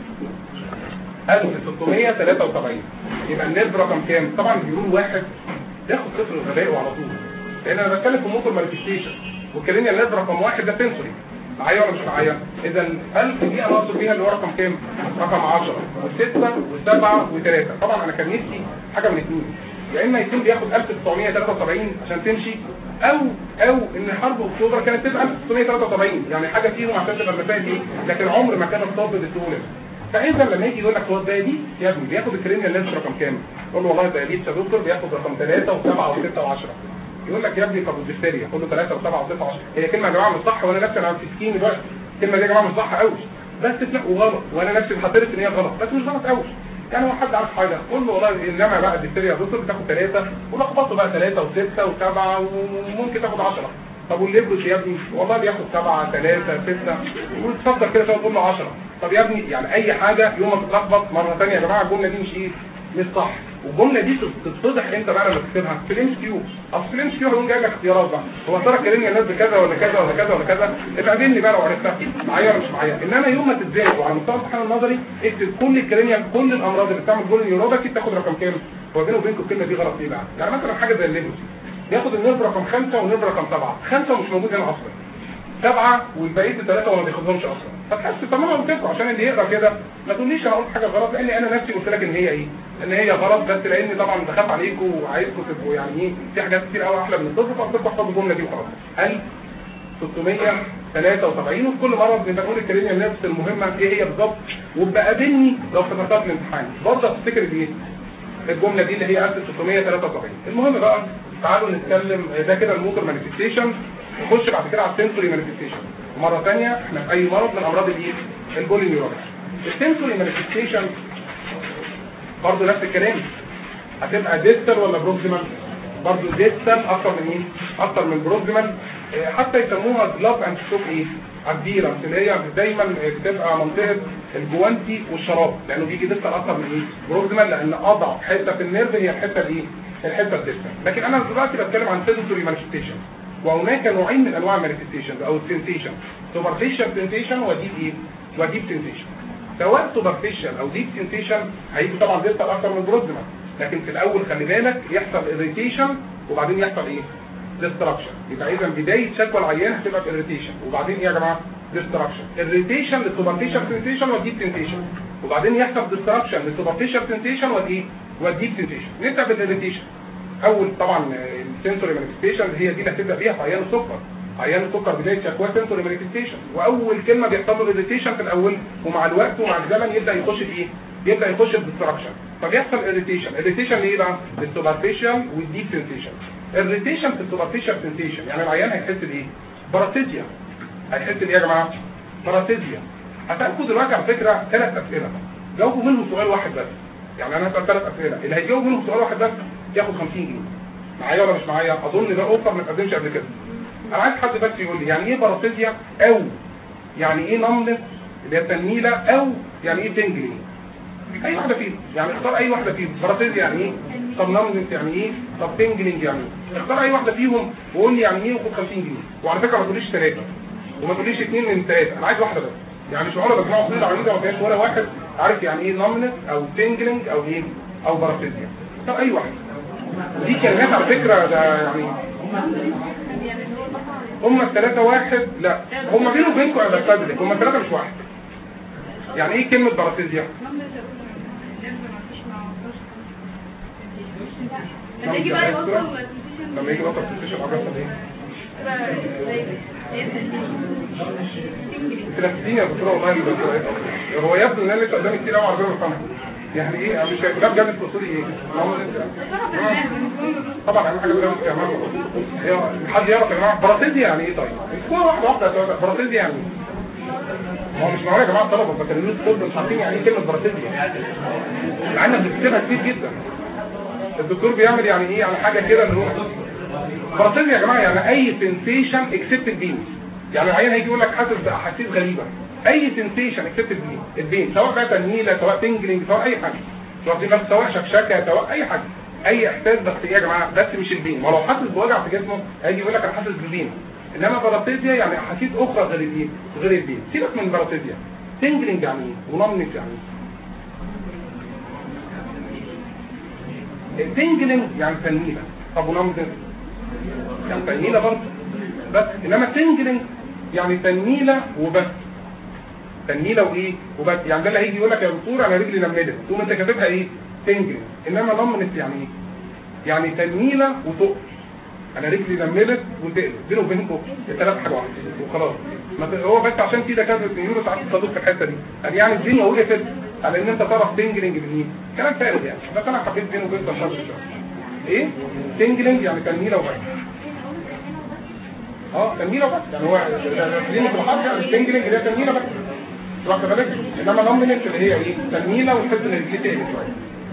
1673 يبقى النيرف رقم كام؟ طبعا بيقول واحد ياخد صفر الغباء على طول لان انا بتكلم في موتور مانيفستيشن والكرينيال نيرف رقم واحد ده سنسوري معايا ولا مش معايا؟ اذا 1000 دي انا اقصد بيها اللي هو رقم كام؟ رقم 10 و6 و7 و3 طبعا انا كان نفسي حاجه من اثنين يا اما يكون بياخد 1973 عشان تمشي او او ان حرب اكتوبر كانت تبقى 1973 يعني حاجه فيهم عشان تبقى المسائل دي لكن عمر ما كانت طب بالسهوله فاذا لما يجي يقول لك هو الدايابيت يا ابني بياخد الكرينيال لينس رقم كام؟ تقول له والله الدايابيت يا دكتور بياخد رقم 3 و7 و6 و10 يقول لك يا ابني طب والدفتيريا قول له 3 و7 و6 و10 هي كلمه يا جماعه مش صح وانا نفسي انا في سكين دلوقتي الكلمه دي يا جماعه مش صح قوي بس لا وغلط وانا نفسي بعترف ان هي غلط بس مش غلط قوي يعني هو حد عارف حاجه قول له والله انما بقى الدفتيريا يا دكتور بتاخد 3 ولخبطه بقى 3 و6 و7 وممكن تاخد 10 طب والليبروس يا ابني والله بياخد 7 3 6 وتفضل كده تقول له 10 طب يا ابني يعني اي حاجه يوم ما تتلخبط مره ثانيه يا جماعه الجمله دي مش ايه مش صح والجمله دي تتفضح امتى بقى لما تكتبها في الام كيو اصل في الام كيو هيقوم جايب لك اختيارات بقى هو ترى كلمني الناس بكذا ولا كذا ولا كذا ولا كذا ابقى قابلني بقى لو عرفتها معايا ولا مش معايا انما يوم ما تتزنق وعلى مستوى الامتحان النظري اكتب كل الكرينيال كل الامراض اللي بتعمل جول نيوروباثي تاخد رقم كام هو بينه وبينكم الكلمه دي غلط ليه بقى يعني مثلا حاجه زي الليبوس ياخد النيرف رقم خمسة والنيرف رقم سبعة خمسة مش موجود هنا اصلا سبعة والبقية الثلاثة وما بياخدهمش اصلا فتحس طب انا قلت لكم عشان اللي يقرا كده ما تقوليش انا قلت حاجة غلط لان انا نفسي قلت لك ان هي ايه ان هي غلط بس لاني طبعا بخاف عليكم وعايزكم تبقوا يعني ايه في حاجات كتير قوي احلى من الطب فقلت لكم احفظوا الجملة دي وخلاص هل 673 وفي كل مرة بنبقى نقول الكلمة نفس المهمة ايه هي بالظبط وبقابلني لو افتكرتها في الامتحان برضه تفتكر ايه الجملة دي اللي هي 1673 المهم بقى تعالوا نتكلم ده كده الموتور مانيفستيشن نخش بعد كده على السنسوري مانيفستيشن ومرة ثانية احنا في اي مرض من امراض الايه البولي نيورونز السنسوري مانيفستيشن برضه نفس الكلام هتبقى ديستال ولا بروكسيمال برضه ديستال اكتر من مين اكتر من بروكسيمال حتى يسموها جلاف اند ستوك ايه الديرنس اللي هي دايما بتبقى منطقه الجوانتي والشراب لانه بيجي ديستال اكتر من ايه بروكسيمال لان اضعف حته في النيرف هي الحته الايه الحته الديستال لكن انا دلوقتي بتكلم عن سنسوري مانيفستيشن وهناك نوعين من انواع المانيفستيشن او السنسيشن سوبرفيشال سنسيشن وديب ايه وديب سنسيشن سواء سوبرفيشال او ديب سنسيشن هيجي طبعا ديستال اكتر من بروكسيمال لكن في الاول خلي بالك يحصل اريتيشن وبعدين يحصل ايه ديستراكشن يبقى اذا بدايه شكوى العيان هتبقى اريتيشن وبعدين ايه يا جماعه ديستراكشن الريتيشن للسوبرفيشال سنسيشن والديب سنسيشن وبعدين يحصل ديستراكشن للسوبرفيشال سنسيشن والايه والديب سنسيشن نبدا بالاريتيشن اول طبعا السنسوري مانيفستيشن هي دي اللي هتبدا بيها في عيان السكر عيان السكر بدايه شكوى سنسوري مانيفستيشن واول كلمه بيحصل له اريتيشن في الاول ومع الوقت ومع الزمن يبدا يخش في ايه يبدا يخش في ديستراكشن فبيحصل اريتيشن اريتيشن ليه بقى للسوبرفيشال والديب سنسيشن الريتيشن في السوبرفيشال سنسيشن يعني العيان هيحس بايه باراسيزيا هيحس بايه يا جماعه باراسيزيا هسالكم دلوقتي على فكره ثلاث اسئله جاوبوا منهم سؤال واحد بس يعني انا هسال ثلاث اسئله اللي هيجاوب منهم سؤال واحد بس ياخد 50 جنيه معايا ولا مش معايا اظن ده اوفر ما اتقدمش قبل كده انا عايز حد بس يقول لي يعني ايه باراسيزيا او يعني ايه نملس اللي هي التنميله او يعني ايه تنجلي اي واحده فيهم يعني اختار اي واحده فيهم باراسيزيا يعني ايه طب نملس يعني ايه طب تنجلينج يعني ايه اختار اي واحده فيهم وقول لي يعني ايه وخد 50 جنيه وعلى فكره ما تقوليش ثلاثه وما تقوليش اثنين من ثلاثه انا عايز واحده بس يعني شعور بجمعه خطيره عريضه ما فيهاش ولا واحد عارف يعني ايه نملس او تنجلينج او ايه او باراسيزيا طب اي واحده دي كلمات على فكره ده يعني هم الثلاثة واحد لا هم بينه وبينكم انا بستدرك هم الثلاثة مش واحد يعني ايه كلمة باراسيزيا لما يجي بقى يوصل لما يجي بطل تستيشن اجرسة ايه انت نفسيني يا دكتوره والله اللي بقول هو يبدو ان انا لسه قدامي كتير قوي على غير الفهم يعني ايه مش ده بجد التصوير ايه طبعا اهم حاجه بجد استعمال هي حد يعرف يا جماعه براسيزيا يعني ايه طيب اسمها واحده واحده براسيزيا يعني ايه هو مش معقول يا جماعه الطلبه بكالوريوس طب مش عارفين يعني ايه كلمه براسيزيا مع انك بتكتبها كتير جدا الدكتور بيعمل يعني ايه يعني حاجه كده اللي هو براسيزيا يا جماعه يعني اي سنسيشن اكسبت البين يعني العيان هيجي يقول لك حاسس باحاسيس غريبه اي سنسيشن اكسبت البين البين سواء بقى تنميله سواء تنجلينج سواء اي حاجه سواء سواء شكشكه سواء اي حاجه اي احساس بس ايه يا جماعه بس مش البين ما لو حاسس بوجع في جسمه هيجي يقول لك انا حاسس بالبين انما باراسيزيا يعني احاسيس اخرى غير الايه غير البين سيبك من الباراسيزيا تنجلنج يعني ايه ونمنس يعني ايه تنجلنج يعني تنميله طب ونمنس يعني تنميله برضه بس انما تنجلنج يعني تنميله وبس تنميله وايه وبس يعني ده اللي هيجي يقول لك يا دكتور انا رجلي نملت تقوم انت كاتبها ايه تنجلنج انما نمنس يعني ايه يعني تنميله وتقل انا رجلي نملت وتقلب بينه وبينكم الثلاث حاجات وخلاص ما ت- هو بس عشان في دكاتره نيورو ساعات تصادف في الحته دي قال يعني الدنيا وقفت على ان انت تعرف تنجلنج بالايه كلام فارغ يعني بس انا حبيت بينه وبينكم عشان شويه ايه تنجلنج يعني تنميله وبس اه تنميله وبس يعني هو دي في الحرف يعني التنجلنج اللي هي تنميله بس واخد بالك انما نملت اللي هي ايه تنميله وتحس ان رجلي تقلب شويه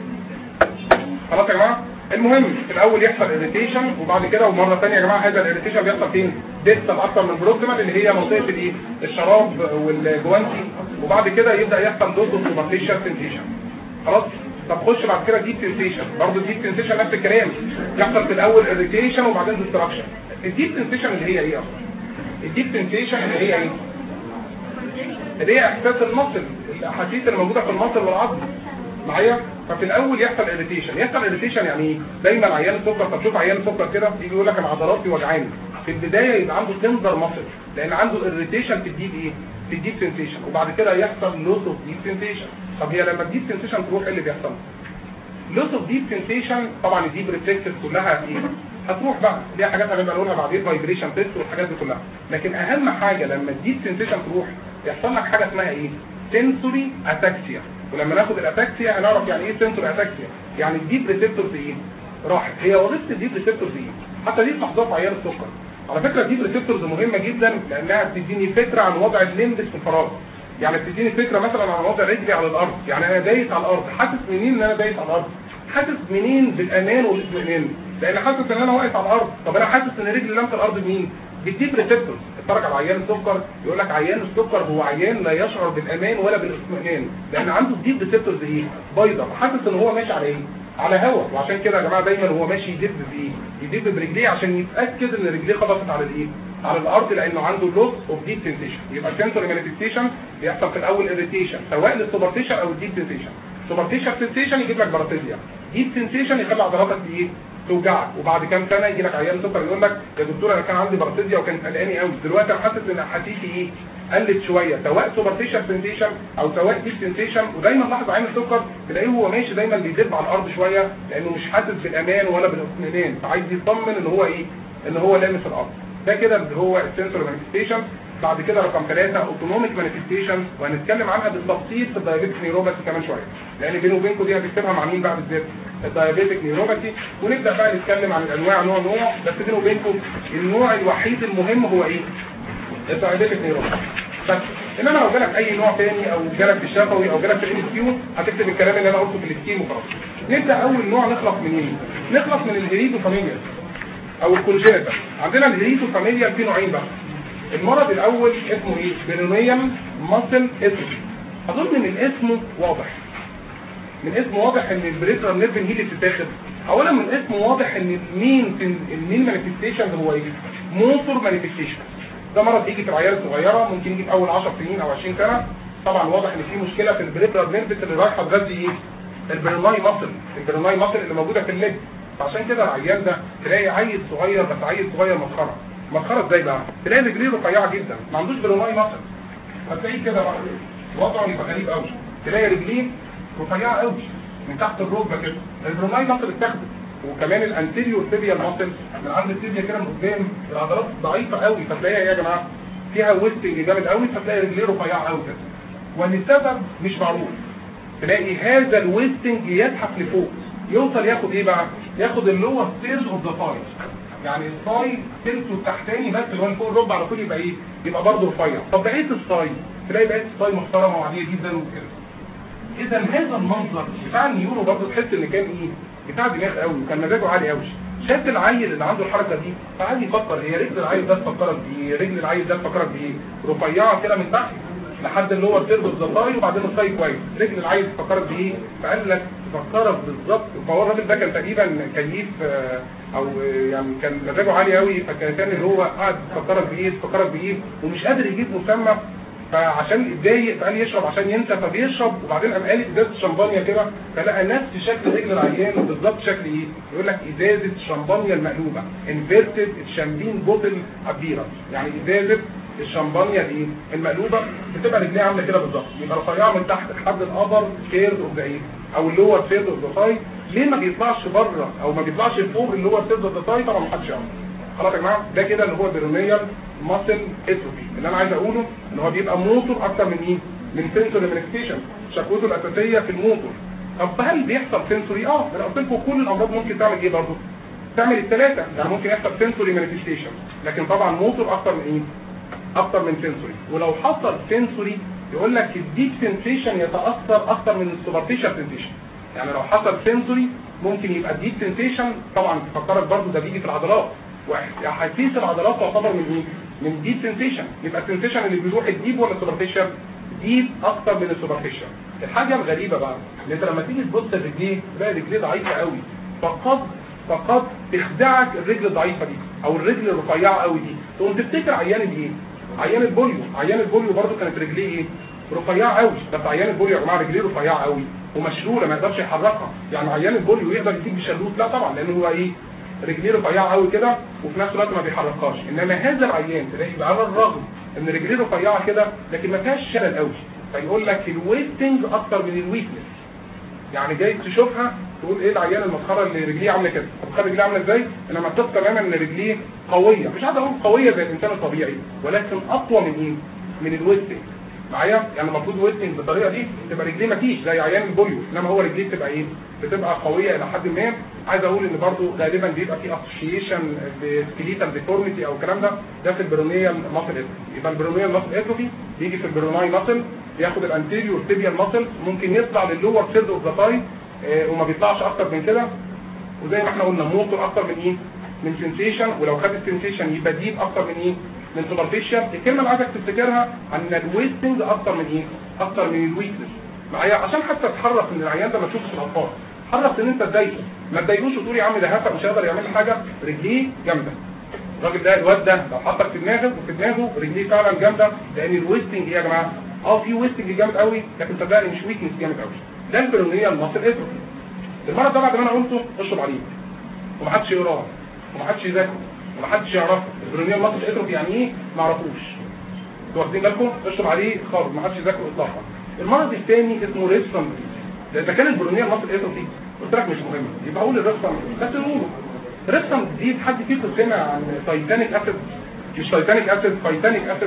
خلاص يا جماعه المهم في الاول يحصل اريتيشن وبعد كده ومره ثانيه يا جماعه هذا الاريتيشن بيحصل فين ديستال اكتر من بروكسيمال اللي هي منطقه الايه الشراب والجوانتي وبعد كده يبدا يحصل دوز سوبرفيشال سنسيشن خلاص طب خش بعد كده ديب سنسيشن برضه الديب سنسيشن نفس الكلام يحصل في الاول اريتيشن وبعدين ديستراكشن الديب سنسيشن اللي هي ايه اصلا الديب سنسيشن اللي هي ايه اللي هي احساس المصل الاحاسيس اللي موجوده في المصل والعظم معايا ففي الاول يحصل اريتيشن يحصل اريتيشن يعني ايه دايما عيان السكر طب شوف عيان السكر كده يجي يقول لك انا عضلاتي وجعاني في البدايه يبقى عنده تندر مصل لان عنده اريتيشن في الديب ايه في الديب سنسيشن وبعد كده يحصل لوس اوف ديب سنسيشن طب هي لما الديب سنسيشن تروح ايه اللي بيحصل لوس اوف ديب سنسيشن طبعا الديب ريفلكسز كلها ايه هتروح بقى دي حاجات هنبقى نقولها بعدين فايبريشن تيست والحاجات دي كلها لكن اهم حاجه لما الديب سنسيشن تروح يحصل لك حاجه اسمها ايه سنسوري اتاكسيا ولما ناخد الاتاكسيا هنعرف يعني ايه سنسوري اتاكسيا يعني الديب ريسبتورز ايه راحت هي وظيفه الديب ريسبتورز ايه حتى دي بتحضر في عيان السكر على فكره الديب ريسبتورز مهمه جدا لانها بتديني فكره عن وضع الليمبس في الفراغ يعني بتديني فكره مثلا عن وضع رجلي على الارض يعني انا دايس على الارض حاسس منين ان انا دايس على الارض حاسس منين بالامان والاطمئنان لان حاسس ان انا واقف على الارض طب انا حاسس ان رجلي لمس الارض منين بالديب ريسبتورز اتفرج على عيان السكر يقول لك عيان السكر هو عيان لا يشعر بالامان ولا بالاطمئنان لان عنده الديب ريسبتورز ايه بيضه فحاسس ان هو ماشي على ايه على هواء وعشان كده يا جماعه دايما هو ماشي يدب بايه يدب برجليه عشان يتاكد ان رجليه خبطت على الايه على الارض لانه عنده لوس اوف ديب سنسيشن يبقى السنسوري مانيفستيشن بيحصل في الاول اريتيشن سواء للسوبرتيشن او الديب سنسيشن سوبرتيشن سنسيشن يجيب لك باراسيزيا ديب سنسيشن يخلي عضلاتك ايه توجعك وبعد كام سنه يجي لك عيان سكر يقول لك يا دكتور انا كان عندي باراسيزيا وكانت قلقاني قوي دلوقتي انا حاسس ان احاسيسي ايه قلت شويه سواء سوبرفيشال سنسيشن او سواء ديب سنسيشن ودايما لاحظ عين السكر تلاقيه هو ماشي دايما بيدب على الارض شويه لانه مش حاسس بالامان ولا بالاطمئنان فعايز يطمن ان هو ايه ان هو لامس الارض ده كده اللي هو السنسور مانيفستيشن بعد كده رقم ثلاثة اوتونوميك مانيفستيشن وهنتكلم عنها بالتفصيل في الدايابيتك نيوروباثي كمان شويه لان بيني وبينكم دي هتكتبها مع مين بقى بالذات الدايابيتك نيوروباثي ونبدا بقى نتكلم عن الانواع نوع نوع بس بيني وبينكم النوع الوحيد المهم هو ايه الدايابيتك نيوروباثي بس انما لو جالك اي نوع تاني او جالك في الشفوي او جالك في الام كيو هتكتب الكلام اللي انا قلته في السكيم وخلاص نبدا اول نوع نخلص منين نخلص من الهريدو فاميليا او الكونجينيتال عندنا الهريدو فاميليا في نوعين بقى المرض الاول اسمه ايه بيرونيوم ماسل اتروفي اظن من اسمه واضح من اسمه واضح ان البريترال نيرف هي اللي بتتاخد اولا من اسمه واضح ان المين المين مانيفستيشن هو ايه موتور مانيفستيشن ده مرض يجي في العيال الصغيره ممكن يجي في اول 10 سنين او 20 سنه طبعا واضح ان في مشكله في البريترال نيرف اللي رايحه تغذي ايه البروناي ماسل البروناي ماسل اللي موجوده في الليج فعشان كده العيال ده تلاقي عيل صغير بس عيل صغير مسخره مسخره ازاي بقى تلاقي رجليه رفيعه جدا ما عندوش بروناي ماسل هتلاقيه كده بقى وضعه يبقى غريب قوي تلاقي رجليه رفيعه قوي من تحت الركبه كده البروناي ماسل اتاخدت وكمان الانتيريور تيبيال ماسل من عند التيبيا كده من قدام العضلات ضعيفه قوي فتلاقيها يا جماعه فيها ويستنج جامد قوي فتلاقي رجليه رفيعه قوي كده والسبب مش معروف تلاقي هذا الويستنج يزحف لفوق يوصل ياخد ايه بقى ياخد اللور ستيرز اوف ذا ثاي يعني الثاي تلته التحتاني بس اللي هو فوق الركبه على طول يبقى ايه يبقى برضه رفيع طب بقيه الثاي تلاقي بقيه الثاي محترمه وعاديه جدا وكده اذا هذا المنظر بتاع النيورو برضه تحس ان كان ايه بتاع دماغ قوي وكان مزاجه عالي قوي شاف العيل اللي عنده الحركه دي فقعد يفكر هي رجل العيل ده تفكرك بايه رجل العيل ده تفكرك بايه رفيعه كده من تحت لحد اللي هو التربو الزطاي وبعدين الصاي كويس رجل العيل تفكرك بايه فقال لك تفكرك بالظبط فهو الراجل ده كان تقريبا كيف آه، او آه، يعني كان مزاجه عالي قوي فكان كان اللي هو قاعد يفكرك بايه يفكرك بايه ومش قادر يجيب مسمى فعشان اتضايق فقال يشرب عشان ينسى فبيشرب وبعدين قام قال ازازه شمبانيا كده فلقى نفس شكل رجل العيان بالظبط شكل ايه؟ يقول لك ازازه شمبانيا المقلوبه انفيرتد شامبين بوتل عبيره يعني ازازه الشمبانيا دي المقلوبه بتبقى رجليها عامله كده بالظبط يبقى رفيعه من تحت لحد الابر ثيرد اوف ذا او اللور ثيرد اوف ذا ثاي ليه ما بيطلعش بره او ما بيطلعش فوق اللور ثيرد اوف ذا ثاي طبعا ما حدش يعرف خلاص يا جماعه ده كده اللي هو بيرونيال ماسل اتروفي اللي انا عايز اقوله ان هو بيبقى موتور اكتر من ايه؟ من سنسوري مانيفستيشن شكوته الاساسيه في الموتور طب هل بيحصل سنسوري؟ اه انا قلت لكم كل الامراض ممكن تعمل ايه برضه؟ تعمل الثلاثه يعني ممكن يحصل سنسوري مانيفستيشن لكن طبعا موتور اكتر من ايه؟ اكتر من سنسوري ولو حصل سنسوري يقول لك الديب سنسيشن يتاثر اكتر من السوبرفيشال سنسيشن يعني لو حصل سنسوري ممكن يبقى الديب سنسيشن طبعا تفكرك برضه ده بيجي في العضلات واحاسيس العضلات تعتبر من ايه؟ من ديب سنسيشن يبقى السنسيشن اللي بيروح الديب ولا السوبرفيشال؟ ديب اكتر من السوبرفيشال الحاجه الغريبه بقى ان انت لما تيجي تبص لرجليه تلاقي رجليه ضعيفه قوي فقد فقد تخدعك الرجل الضعيفه دي او الرجل الرفيعه قوي دي تقوم تفتكر عيان الايه؟ عيان البوليو عيان البوليو برضه كانت رجليه ايه؟ رفيعه قوي بس عيان البوليو يا جماعه رجليه رفيعه قوي ومشلوله ما يقدرش يحركها يعني عيان البوليو يقدر يديك بشلوت لا طبعا لان هو ايه؟ رجليه رفيعه قوي كده وفي نفس الوقت ما بيحركهاش انما هذا العيان تلاقي على الرغم ان رجليه رفيعه كده لكن ما فيهاش شلل قوي فيقول لك الويستنج اكتر من الويكنس يعني جاي تشوفها تقول ايه العيان المسخره اللي رجليه عامله كده طب خلي رجليه عامله ازاي انما تثق تماما ان رجليه قويه مش عايز اقول قويه زي الانسان الطبيعي ولكن اقوى من ايه من الويستنج معايا يعني المفروض ويستنج بالطريقه دي تبقى رجليه مفيش زي عيان البوليو انما هو رجليه بتبقى ايه بتبقى قويه الى حد ما عايز اقول ان برضو غالبا بيبقى في اسوشيشن بسكليتال ديفورميتي او الكلام ده ده في البرونيال ماسل اتروفي يبقى البرونيال ماسل اتروفي بيجي في البروناي ماسل بياخد الانتيريور تيبيال ماسل ممكن يطلع للور سيرد اوف ذا تاي وما بيطلعش اكتر من كده وزي ما احنا قلنا موتور اكتر من ايه من سنسيشن ولو خد السنسيشن يبقى ديب اكتر من ايه من سوبرفيشال الكلمه اللي عايزك تفتكرها ان الويستنج اكتر من ايه اكتر من الويكنس معايا عشان حتى تحرص ان العيان ده ما تشوفش في الاطفال حرص ان انت تضايقه ما تضايقوش وتقول يا عم ده هفق مش هيقدر يعمل حاجه رجليه جامده الراجل ده الواد ده لو حطك في دماغه وفي دماغه رجليه فعلا جامده لان الويستنج ايه يا جماعه اه في ويستنج جامد قوي لكن صدقني مش ويكنس جامد قوي ده البرونيه المصل اتروفي المرض ده بعد ما انا قلته اشرب عليه ومحدش يقراه ومحدش يذاكره ومحدش يعرفه البرونيه المصل اتروفي يعني ايه ما اعرفوش انتوا واخدين بالكم اشرب عليه خالص محدش يذاكره اطلاقا المرض الثاني اسمه ريسفم ده اذا كان البرونيه المصل اتروفي قلت لك مش مهم يبقى اقول الريسفم بس نقوله ريسفم دي حد فيكم سمع عن تايتانيك اسيد مش تايتانيك اسيد تايتانيك اسيد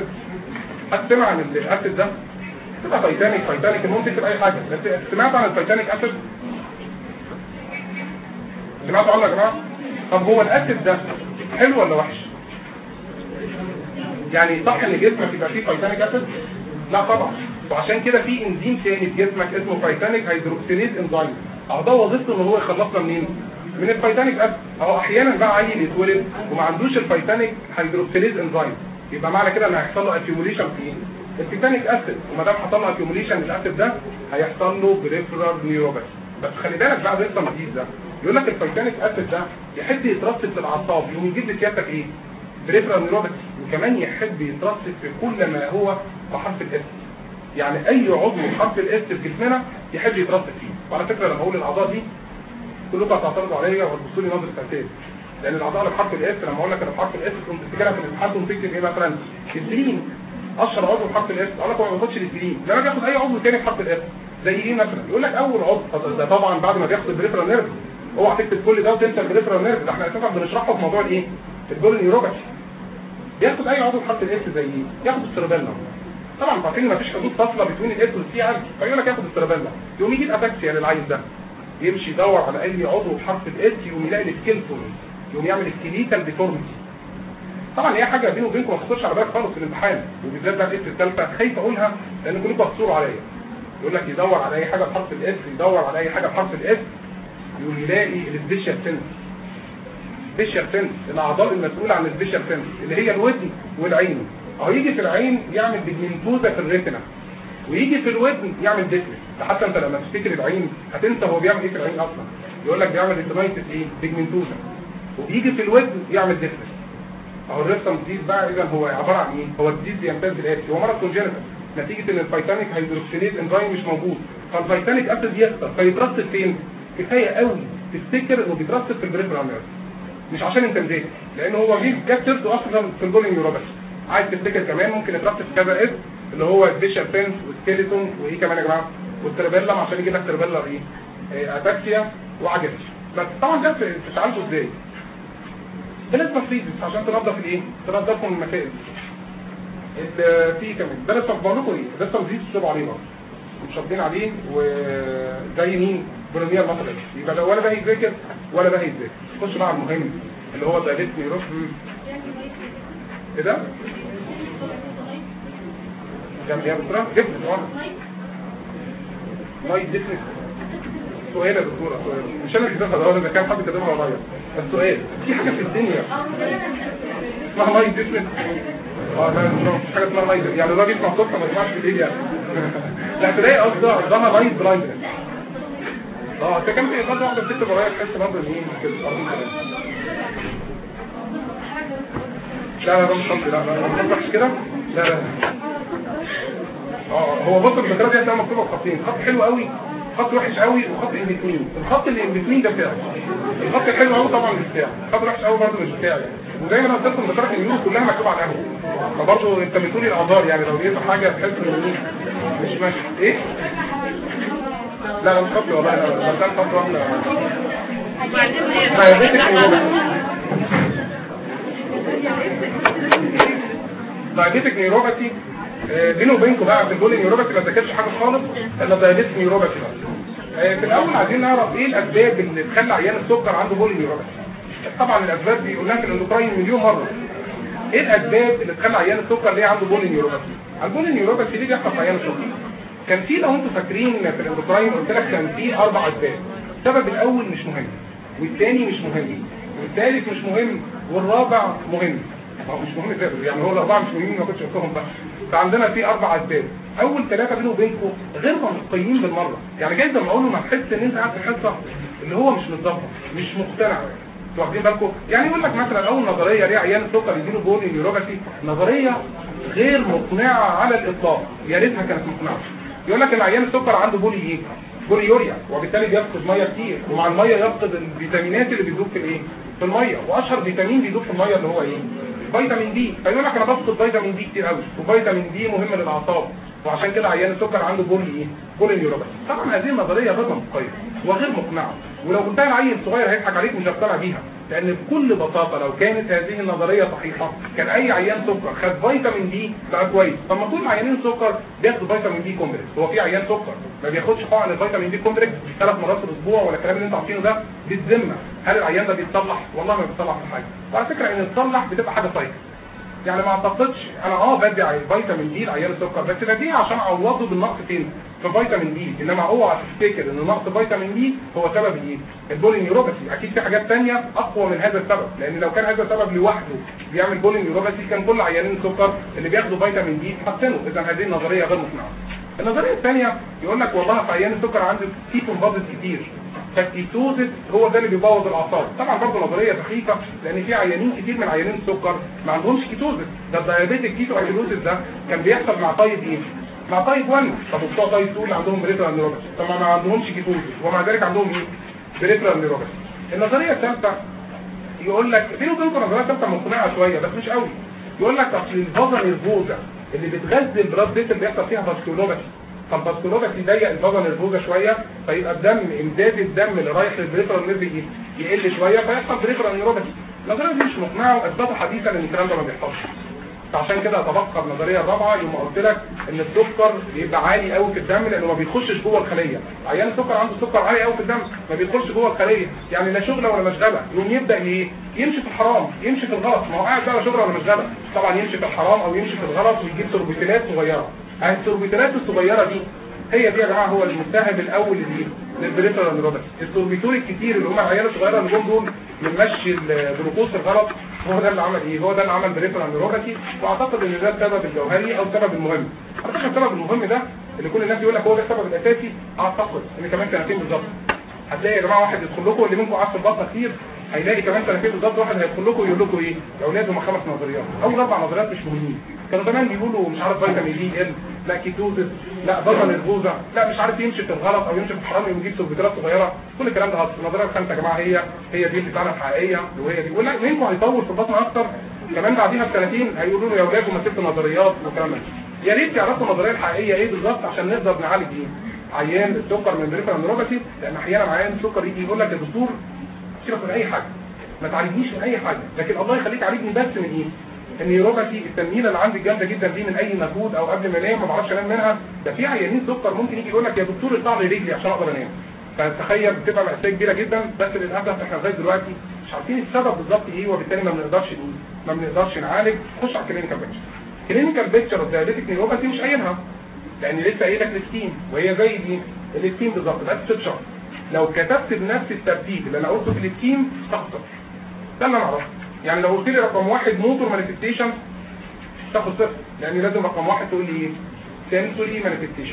حد سمع عن الاسيد ده تبقى تايتانيك تايتانيك ممكن تبقى اي حاجه بس سمعت عن التايتانيك اسيد سمعتوا عنه يا جماعه طب هو الاسيد ده حلو ولا وحش يعني صح ان جسمك يبقى فيه تايتانيك اسيد لا طبعا وعشان كده في انزيم تاني في جسمك اسمه تايتانيك هيدروكسيليز انزيم اهو ده وظيفته ان هو يخلصنا منين من الفيتانيك اسيد اهو احيانا بقى عيل يتولد وما عندوش الفيتانيك هيدروكسيليز انزيم يبقى معنى كده ان هيحصل له اكيوميليشن في ايه الفيتانيك اسيد وما دام حصل له اكيوميليشن للاسيد ده هيحصل له بريفرال نيوروباثي بس خلي بالك بقى لسه مفيش ده يقول لك الفيتانيك اسيد ده يحب يترسب في الاعصاب يقوم يجيب لسيادتك ايه بريفرال نيوروباثي وكمان يحب يترسب في كل ما هو بحرف الاس يعني اي عضو بحرف الاس في جسمنا يحب يترسب فيه وعلى فكره لما اقول الاعضاء دي كلكم هتعترضوا عليا وهتبصوا لي نظره تعتاد لان الاعضاء اللي بحرف الاس لما اقول لك انا بحرف الاس كنت تفتكرها في الامتحان كنت تكتب ايه مثلا الجلين اشهر عضو بحرف الاس اقول لك هو ما بياخدش الجلين لما بياخد اي عضو تاني بحرف الاس زي ايه مثلا يقول لك اول عضو ده طبعا بعد ما بياخد البريفرال نيرف اوعى تكتب كل ده وتنسى البريفرال نيرف ده احنا اساسا بنشرحه في موضوع الايه الجول نيوروباثي بياخد اي عضو بحرف الاس زي ايه ياخد السيربيلا طبعا عارفين ما فيش حدود فاصله بين الاس والسي عادي فيقول لك ياخد السيربيلا يقوم يجيب اتاكسيا للعيل ده يمشي يدور على اي عضو بحرف الاس يقوم يلاقي السكيلتون يقوم يعمل السكيليتال ديفورميتي طبعا هي حاجه بيني وبينكم ما تخطرش على بالك خالص في الامتحان وبالذات بقى الاس الثالثه خايف اقولها لان كلكم هتصوروا عليا يقول لك يدور على اي حاجه بحرف الاس يدور على اي حاجه بحرف الاس يقوم يلاقي السبيشال سنس سبيشال سنس الاعضاء المسؤوله عن السبيشال سنس اللي هي الودن والعين اهو يجي في العين يعمل بيجمنتوزا في الريتنا ويجي في الودن يعمل ديفنس حتى انت لما تفتكر العين هتنسى هو بيعمل ايه في العين اصلا يقول لك بيعمل ريتينايتس ايه بيجمنتوزا وبيجي في الودن يعمل ديفنس اهو الريستم ديز بقى اذا هو عباره عن ايه هو الديز بيمتاز بالاتي هو مرض كونجنتال نتيجه ان الفيتانيك هيدروكسيليز انزيم مش موجود فالفيتانيك اسيد يكتر فيترسب فين كفايه قوي تفتكر انه بيترسب في البريفرال نيرف مش عشان انت مذاكر لان هو جه جاب سيرته اصلا في البولين نيوروباثي عايز تفتكر كمان ممكن يترسب في كذا اسم اللي هو الفيشر بينس والسكيلتون وايه كمان يا جماعه والتربيلم عشان يجيب لك تربيلر ايه آه، اتاكسيا وعجز بس طبعا ده بتتعالجوا ازاي بالنسبه للفيزيكس عشان تنظف الايه تنظفهم المسائل ال- في كمان ده لسه بقول لكم ايه ده لسه مزيد تشربوا عليه برضه مش واخدين عليه وزي مين بريمير مثلا يبقى ده ولا بقى يذاكر ولا بقى يذاكر خش بقى على المهم اللي هو دايركت نيروس ايه ده؟ جنب يا دكتوره جبت طبعا ماي ديفنس سؤال يا دكتوره سؤال مش انا اللي كتبها ده ولا كان حد كاتبها ورايا بس سؤال في حاجه في الدنيا اسمها ماي ديفنس اه لا مش مش حاجه اسمها ماي يعني الراجل يسمع صوتها ما يسمعش في الايد يعني لا تلاقي قصدها قصدها ماي بلايندنس اه ده كان في غلطه واحده بتكتب ورايا تحس برضه ان هي كده لا لا ده مش خطي لا لا ما تمسحش كده لا لا اه هو بص المذكرات دي هتلاقيها مكتوبه بخطين خط حلو قوي خط وحش قوي وخط ان بتوين الخط اللي ان بتوين ده بتاعي الخط الحلو قوي طبعا مش بتاعي الخط الوحش قوي برضه مش بتاعي وزي ما انا قلت لكم المذكرات اليمين كلها مكتوبه على القهوه فبرضه انت بتقولي الاعذار يعني لو لقيت حاجه تحس ان مش ماشي ايه لا لا مش خط والله لا لا ده خط واحده ما يا بيتك دايابيتك نيوروباثي آه، بينه وبينكم بقى في البولي نيوروباثي ما ذاكرش حاجه خالص الا دايابيتك نيوروباثي بس آه، في الاول عايزين نعرف ايه الاسباب اللي تخلي عيان السكر عنده بولي نيوروباثي طبعا الاسباب دي قلناها في الاندوكراين مليون مره ايه الاسباب اللي تخلي عيان السكر ليه عنده بولي نيوروباثي البولي نيوروباثي ليه بيحصل في عيان السكر كان في لو انتم فاكرين في الاندوكراين قلت لك كان في اربع اسباب السبب الاول مش مهم والثاني مش مهم والثالث مش مهم والرابع مهم هو مش مهم ازاي يعني هو الاربعه مش مهمين ما كنتش قلتهم بقى فعندنا في اربع اسباب اول ثلاثه بينه وبينكم غير منطقيين بالمره يعني جايز لما اقول له ما تحس ان انت قاعد في حصه اللي هو مش متظبط مش مقتنع انتوا واخدين بالكم يعني يقول لك مثلا اول نظريه ليه عيان السكر يجيله بولي نيوروباثي نظريه غير مقنعه على الاطلاق يا ريتها كانت مقنعه يقول لك ان عيان السكر عنده بولي ايه بوليوريا وبالتالي بيفقد ميه كتير ومع الميه يفقد الفيتامينات اللي بتدوب في الايه في الميه واشهر فيتامين بيدوب في الميه اللي هو ايه فيتامين دي فيقول لك انا بفقد فيتامين دي كتير قوي وفيتامين دي مهم للاعصاب وعشان كده عيان السكر عنده بولي ايه بولي نيوروباثي طبعا هذه النظريه غير منطقيه وغير مقنعه ولو قلتها لعيل صغير هيضحك عليك مش هيقتنع بيها لان بكل بساطه لو كانت هذه النظريه صحيحه كان اي عيان سكر خد فيتامين دي بقى كويس طب ما طول عيانين سكر بياخدوا فيتامين دي كومبلكس هو في عيان سكر ما بياخدش حقن الفيتامين دي كومبلكس ثلاث مرات في الاسبوع ولا الكلام اللي انتوا عارفينه ده بالذمه هل العيان ده بيتصلح والله ما بيتصلح في حاجه وعلى فكره ان يتصلح بتبقى حاجه سايكل يعني ما اعتقدش انا اه بدي على فيتامين دي لعيان السكر بس بديه عشان اعوضه بالنقص فين في فيتامين دي انما اوعى تفتكر ان نقص فيتامين دي هو سبب ايه البولي نيوروباثي اكيد في حاجات تانية اقوى من هذا السبب لان لو كان هذا السبب لوحده بيعمل بولي نيوروباثي كان كل عيانين السكر اللي بياخدوا فيتامين دي يتحسنوا اذا هذه النظريه غير مقنعه النظريه الثانيه يقول لك والله في عيان السكر عنده كيتون بادز كتير فالكيتوزس هو ده اللي بيبوظ الاعصاب طبعا برضه نظريه دقيقه لان في عيانين كتير من عيانين السكر ما عندهمش كيتوزس ده الدايابيتيك كيتو ايدوزس ده كان بيحصل مع طيب ايه مع طيب 1 طب وبتوع طيب 2 اللي عندهم بريترال نيوروباثي طب ما عندهمش كيتوزس ومع ذلك عندهم ايه بريترال نيوروباثي النظريه الثالثه يقول لك بينه وبينكم نظريه ثالثه مقنعه شويه بس مش قوي يقول لك اصل الفازا نيرفوزا اللي بتغذي البلاد فيسل بيحصل فيها فاسكولوباثي فالفاسكولوباثي يضيق الفازا نيرفوزا شويه فيبقى الدم امداد الدم اللي رايح للبريفرال نيرف ي- يقل شويه فيحصل بريفرال نيوروباثي النظريه دي مش مقنعه واثبتوا حديثا ان الكلام ده ما بيحصلش فعشان كده اتبقى النظريه الرابعه يوم قلت لك ان السكر بيبقى عالي قوي في الدم لانه ما بيخشش جوه الخليه عيان السكر عنده سكر عالي قوي في الدم ما بيدخلش جوه الخليه يعني لا شغله ولا مشغله يوم يبدا ايه يمشي في الحرام يمشي في الغلط ما هو قاعد بقى لا شغله ولا مشغله طبعا يمشي في الحرام او يمشي في الغلط ويجيب تربيتينات صغيره يعني التربيتينات الصغيره دي هي دي يا جماعه هو المتهم الاول ليه للبريفرال نيوروباثي التوربيتور الكتير اللي هم العيال الصغيره اللي جم دول بنمشي الجلوكوز الغلط هو ده اللي عمل ايه هو ده اللي عمل بريفرال نيوروباثي واعتقد ان ده السبب الجوهري او السبب المهم على فكره السبب المهم ده اللي كل الناس يقول لك هو ده السبب الاساسي اعتقد ان كمان سنتين بالظبط هتلاقي يا جماعه واحد يدخل لكم اللي منكم قعد في البطنه كتير هيلاقي كمان سنتين بالظبط واحد هيدخل لكم يقول لكم ايه يا اولاد هم خمس نظريات اول اربع نظريات مش مهمين كانوا زمان بيقولوا مش عارف فيتامين دي ال لا كيتوزس لا بطن البوزه لا مش عارف يمشي في الغلط او يمشي في الحرام ويجيب سلفيتات صغيره كل الكلام ده هص النظريه الخامسه يا جماعه هي هي دي اللي فعلا حقيقيه وهي دي ولا منكم هيطول في البطن اكتر كمان بعديها بسنتين هيقولوا له يا اولاد هم ست نظريات والكلام ده يا ريت يعرفوا النظريه الحقيقيه ايه بالظبط عشان نقدر نعالج ايه عيان السكر من بريفرال نيوروباثي لان احيانا عيان السكر يجي يقول لك يا دكتور سيبك من اي حاجه ما تعالجنيش من اي حاجه لكن الله يخليك تعالجني بس من ايه النيوروباثي التنميله اللي عندي جامده جدا دي من اي مجهود او قبل ما انام ما بعرفش انام منها ده في عيانين سكر ممكن يجي يقول لك يا دكتور اقطع لي رجلي عشان اقدر انام فتخيل بتبقى مأساة كبيرة جدا بس للأسف احنا لغاية دلوقتي مش عارفين السبب بالظبط ايه وبالتالي ما بنقدرش نقول ما بنقدرش نعالج خش على الكلينيكال بيكتشر الكلينيكال بيكتشر اوف دايابيتك نيوروباثي مش قايلها لان لسه قايل لك الستيم وهي زي دي الستيم بالظبط بس تتشرح لو كتبت بنفس الترتيب اللي انا قلته في الستيم تخسر ده اللي انا اعرفه يعني لو قلت لي رقم واحد موتور مانيفستيشن تاخد صفر لان لازم رقم واحد تقول لي ايه سنسوري مانيفستيشن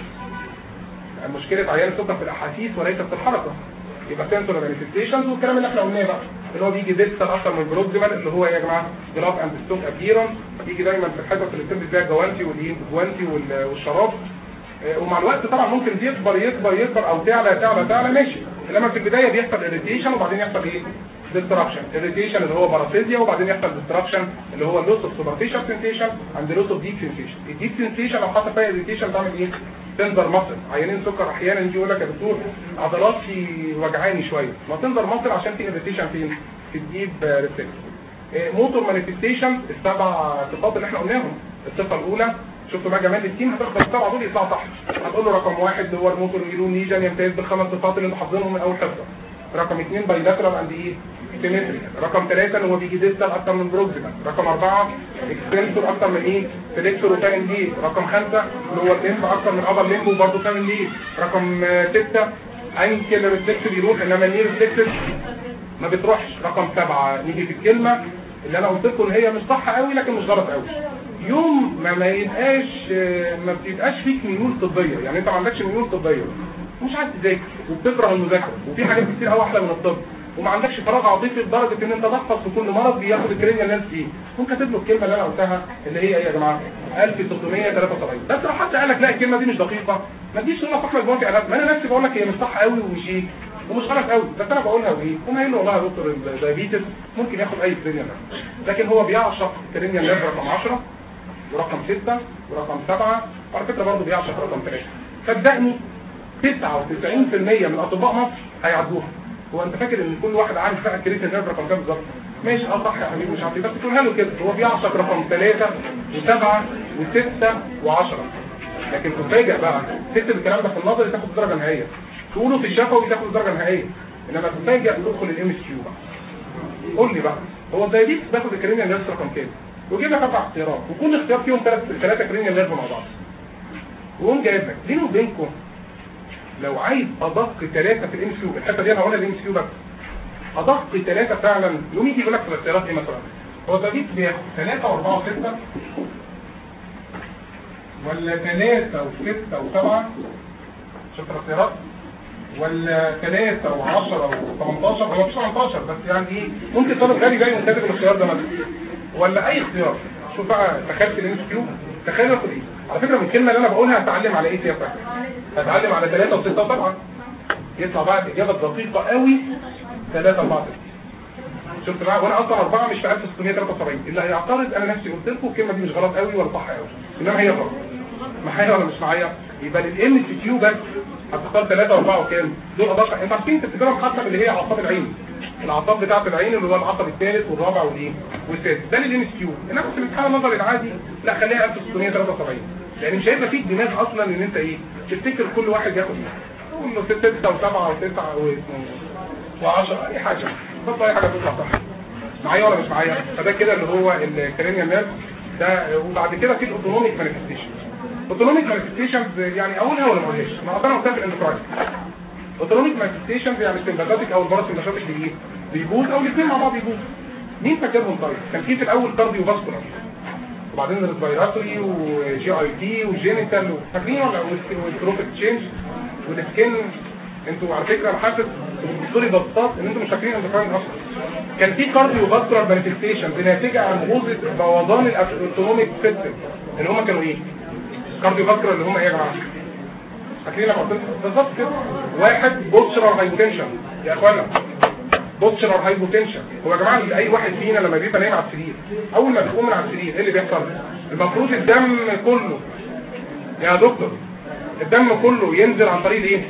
يعني مشكله عيان السكر في الاحاسيس وليست في الحركه يبقى سنسور مانيفستيشنز والكلام اللي احنا قلناه بقى اللي هو بيجي ديستال اكتر من بروكسيمال اللي هو يا جماعه جلاف اند ستوك ابيرنس بيجي دايما في الحته اللي بتلبس فيها الجوانتي والجوانتي والشراب آه، ومع الوقت طبعا ممكن يكبر يكبر يكبر او تعلى تعلى تعلى ماشي انما في البدايه بيحصل اريتيشن وبعدين يحصل ايه ديستراكشن اريتيشن اللي هو باراسيزيا وبعدين يحصل ديستراكشن اللي هو اللوس اوف سوبرفيشال سنسيشن عند لوس اوف ديب سنسيشن الديب سنسيشن لو حصل فيها اريتيشن تعمل ايه تندر مصل عيانين سكر احيانا يجي يقول لك يا دكتور عضلاتي وجعاني شويه ما تندر مصل عشان في اريتيشن فين في الديب ريفلكس موتور مانيفستيشن السبع صفات اللي احنا قلناهم الصفه الاولى شفتوا بقى جمال التيم هتاخد السبعه دول يطلعوا صح هتقول له رقم واحد اللي هو الموتور نيرون نيجن يمتاز بالخمس صفات اللي انتوا حافظينهم من اول حصه رقم اثنين بايلاترال عند ايه سيمتري رقم ثلاثة اللي هو بيجي ديستال اكتر من بروكسيمال رقم أربعة اكستنسور اكتر من ايه فليكسور وتاني ليه رقم خمسة اللي هو الليمب اكتر من ابر ليمب وبرضه تاني ليه رقم آه، ستة انكل ريفلكس بيروح انما النير ريفلكس ما بتروحش رقم سبعة نيجي في الكلمة اللي انا قلت لكم ان هي مش صح قوي لكن مش غلط قوي يوم ما ما يبقاش آه، ما بتبقاش فيك ميول طبيه يعني انت ما عندكش ميول طبيه مش عايز تذاكر وبتكره المذاكره وفي حاجات كتير قوي احلى من الطب وما عندكش فراغ عاطفي لدرجه ان انت تحفظ في كل مرض بياخد الكرينيال ناس فيه ممكن كاتب له الكلمه اللي انا قلتها اللي هي ايه يا جماعه 1673 بس لو حد قال لك لا الكلمه دي مش دقيقه ما تجيش تقول لك احمد مجموعه اعلانات ما انا نفسي بقول لك هي مش صح قوي ومش ايه ومش غلط قوي بس انا بقولها وايه قوم قايل له والله يا دكتور الدايابيتس ممكن ياخد اي كرينيال نيرف لكن هو بيعشق كرينيال نيرف رقم 10 ورقم 6 ورقم 7 وعلى فكره برضه بيعشق رقم 3 صدقني 99% من اطباء مصر هيعدوها هو انت فاكر ان كل واحد عارف بقى كريت النيرف رقم كام بالظبط ماشي اه صح يا حبيبي مش عارف إيه، بس تقولها له كده هو بيعشق رقم 3 و7 و6 و10 لكن تفاجئ بقى تكتب الكلام ده في النظري تاخد الدرجه النهائيه تقوله في الشفوي تاخد الدرجه النهائيه انما تفاجئ تدخل الام اس كيو بقى قول لي بقى هو الدايابيتس باخد الكرينيال نيرف رقم كام ويجيب لك اربع اختيارات وكل اختيار فيهم ثلاث ثلاثه كرينيال نيرف مع بعض ويقوم جايب لك بيني وبينكم لو عايز ادق ثلاثه في الام كيو الحته دي انا هقولها الام كيو بس ادق ثلاثه فعلا يقوم يجي يقول لك في الاختيارات ايه مثلا هو الدايابيتس بياخد ثلاثه واربعه وسته ولا ثلاثه وسته وسبعه شفت الاختيارات ولا ثلاثة و10 و18 هو مفيش 18 بس يعني ايه ممكن طالب غالي جاي وكاتب الاختيار ده مثلا ولا اي اختيار شوف بقى تخيل الام كيو تخيل ياخد ايه على فكره من الكلمه اللي انا بقولها هتعلم على ايه يا فاكر هتعلم على 3 و6 و7 يطلع بقى الاجابه الدقيقه قوي 3 4 6 شفت بقى وانا اصلا اربعه مش في 1673 اللي هيعترض انا نفسي قلت لكم الكلمه دي مش غلط قوي ولا صح قوي انما هي غلط معايا ولا مش معايا يبقى للام سي كيو بس هتختار 3 و4 وكام دول ادق انت عارفين تفتكرهم حتى اللي هي اعصاب العين الاعصاب بتاعه العين اللي هو العصب الثالث والرابع والايه والسادس ده للام اس كيو انما في الامتحان النظري العادي لا خليها 1673 لان مش هيبقى فيك دماغ اصلا ان انت ايه تفتكر كل واحد ياخد ايه قول له 6 و7 و9 و10 اي حاجه بس اي حاجه تطلع صح معايا ولا مش معايا فده كده اللي هو الكرينيال نيرف ده وبعد كده في الاوتونوميك مانيفستيشن اوتونوميك مانيفستيشنز يعني اقولها ولا ما اقولهاش ما اقدر قلتها في الاندوكراين اوتونوميك مانيفستيشنز يعني السمباثيك او الباراسمباثيك بايه بيبوظ او الاثنين مع بعض يبوظ مين فاكرهم طيب كان في في الاول كارديو فاسكولار وبعدين الريسبيراتوري وجي اي تي وجينيتال فاكرين ولا والتروفيك تشينج والسكين انتوا على فكره انا حاسس بتبصوا لي بساط ان انتوا مش فاكرين اندوكراين اصلا كان في كارديو فاسكولار مانيفستيشن بناتجه عن غوزه بوظان الاوتونوميك سيستم اللي هم كانوا ايه؟ كارديو فاسكولار اللي هم ايه يا جماعه؟ فاكرين لما قلت لكم بالظبط كده واحد بوتشرال هايبوتنشن يا اخوانا بوتشرال هايبوتنشن هو يا جماعه اي واحد فينا لما بيبقى نايم على السرير اول ما بيقوم من على السرير ايه اللي بيحصل؟ المفروض الدم كله يا دكتور الدم كله ينزل عن طريق ايه؟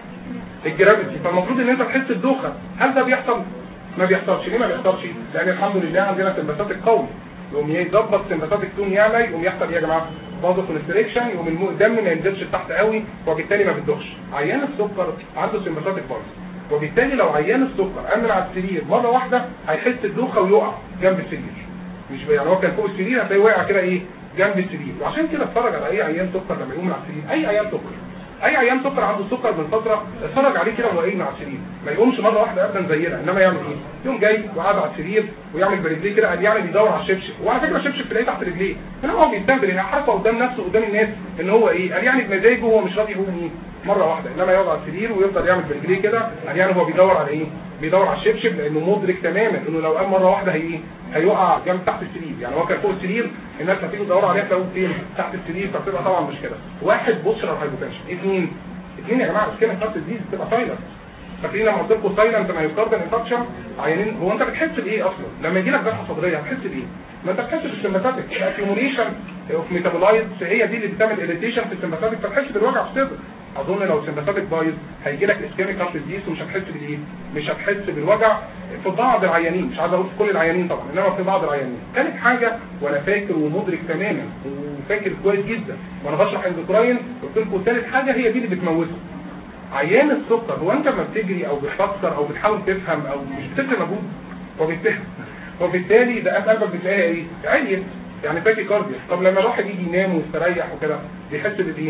الجرافيتي فالمفروض ان انت تحس بدوخه هل ده بيحصل؟ ما بيحصلش ليه ما بيحصلش؟ لان الحمد لله عندنا سمباثاتيك قوي يقوم يظبط سمباثاتيك تون يعمل يقوم يحصل ايه يا جماعه؟ بازو كونستريكشن يقوم المو- الدم ما ينزلش لتحت قوي وبالتالي ما بتدوخش عيان السكر عنده سمباثاتيك بايظ وبالتالي لو عيان السكر قام من على السرير مره واحده هيحس بدوخه ويقع جنب السرير مش يعني هو كان فوق السرير هتلاقيه واقع كده ايه جنب السرير وعشان كده اتفرج على اي عيان سكر لما يقوم من على السرير اي عيان سكر اي عيان سكر عنده سكر من فتره اتفرج عليه كده وهو قايم على السرير ما يقومش مره واحده ابدا زينا انما يعمل ايه يقوم جاي وقاعد على السرير ويعمل برجليه كده قال يعني بيدور على الشبشب وعلى فكره الشبشب تلاقيه تحت رجليه انما هو بيستهبل هنا حركه قدام نفسه قدام الناس ان هو ايه قال يعني بمزاجه هو مش راضي يقوم ايه مره واحده انما يقعد على السرير ويفضل يعمل برجليه كده قال يعني هو بيدور على ايه بيدور على الشبشب لانه مدرك تماما انه لو قام مره واحده هي هيقع جنب تحت السرير يعني هو كان فوق السرير الناس هتيجي تدور عليه تلاقوه فين تحت السرير فبتبقى طبعا مش كده واحد بوسترال هايبوتنشن اثنين اثنين يا جماعه السكينه بتاعت دي بتبقى سايلنت فاكرين لما قلت لكم سايلنت ما يستخدم انفكشن عيانين هو انت بتحس بايه اصلا لما يجي لك ذبحه صدريه هتحس بايه ما انت بتحس بالسمباثيك الاكيوميليشن اوف ميتابولايتس هي دي اللي بتعمل اريتيشن في السمباثيك فتحس بالوجع في الصدر اظن لو السمباثيك بايظ هيجي لك اسكيميك هارت ديزيز ومش هتحس بالايه مش هتحس بالوجع في بعض العيانين مش عايز اقول في كل العيانين طبعا انما في بعض العيانين ثالث حاجه وانا فاكر ومدرك تماما وفاكر كويس جدا وانا بشرح اندوكراين قلت لكم ثالث حاجه هي دي اللي بتموته عيان السكر هو انت لما بتجري او بتفكر او بتحاول تفهم او مش بتبذل مجهود وبالتالي وبالتالي ده قلبك بتلاقيها ايه؟ عين يعني تاكي كارديا طب لما الواحد يجي ينام ويستريح وكده بيحس بايه؟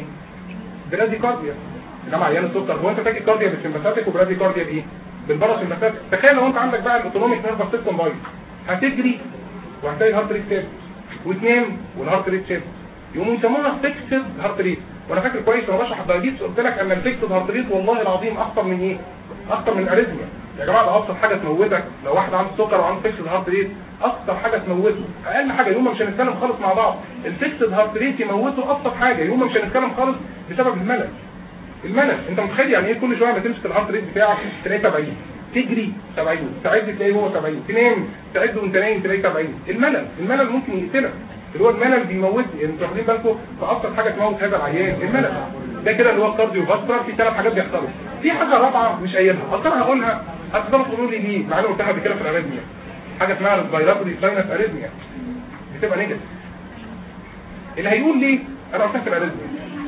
برادي كارديا انما عيان السكر هو انت تاكي كارديا بالسمباثيك وبرادي كارديا بايه؟ بالباراسمباثيك تخيل لو انت عندك بقى الاوتونوميك نيرفس سيستم بايظ هتجري وهتلاقي الهارت ريت ثابت وتنام والهارت ريت ثابت يقوموا يسموها فيكسد هارت ريت وانا فاكر كويس وانا بشرح الدايبيتس قلت لك ان الفيكسد هارت ريت والله العظيم اخطر من ايه؟ اخطر من الاريثميا يا جماعه ده ابسط حاجه تموتك لو واحد عنده سكر وعنده فيكسد هارت ريت اكتر حاجه تموته اقل حاجه يوم مش هنتكلم خالص مع بعض الفيكسد هارت ريت يموته ابسط حاجه يوم مش هنتكلم خالص بسبب الملل الملل انت متخيل يعني ايه كل شويه ما تمسك الهارت ريت بتاعك تلاقيه 70 تجري 70 تعد تلاقيه هو 70 تنام تعد وانت نايم تلاقيه 70 الملل الملل ممكن يقتلك اللي هو الملل بيموتني انتوا واخدين بالكم في ابسط حاجه تموت هذا العيان الملل ده كده اللي هو الكارديو فاسكولار في ثلاث حاجات بيحصلوا في حاجه رابعه مش قايلها اصل انا هقولها هتفضلوا تقولوا لي ليه مع اني قلتها قبل كده في الاريثميا حاجه اسمها الفيرابولي ساينس اريثميا بتبقى نيجاتيف اللي هيقول ليه انا قلتها في الاريثميا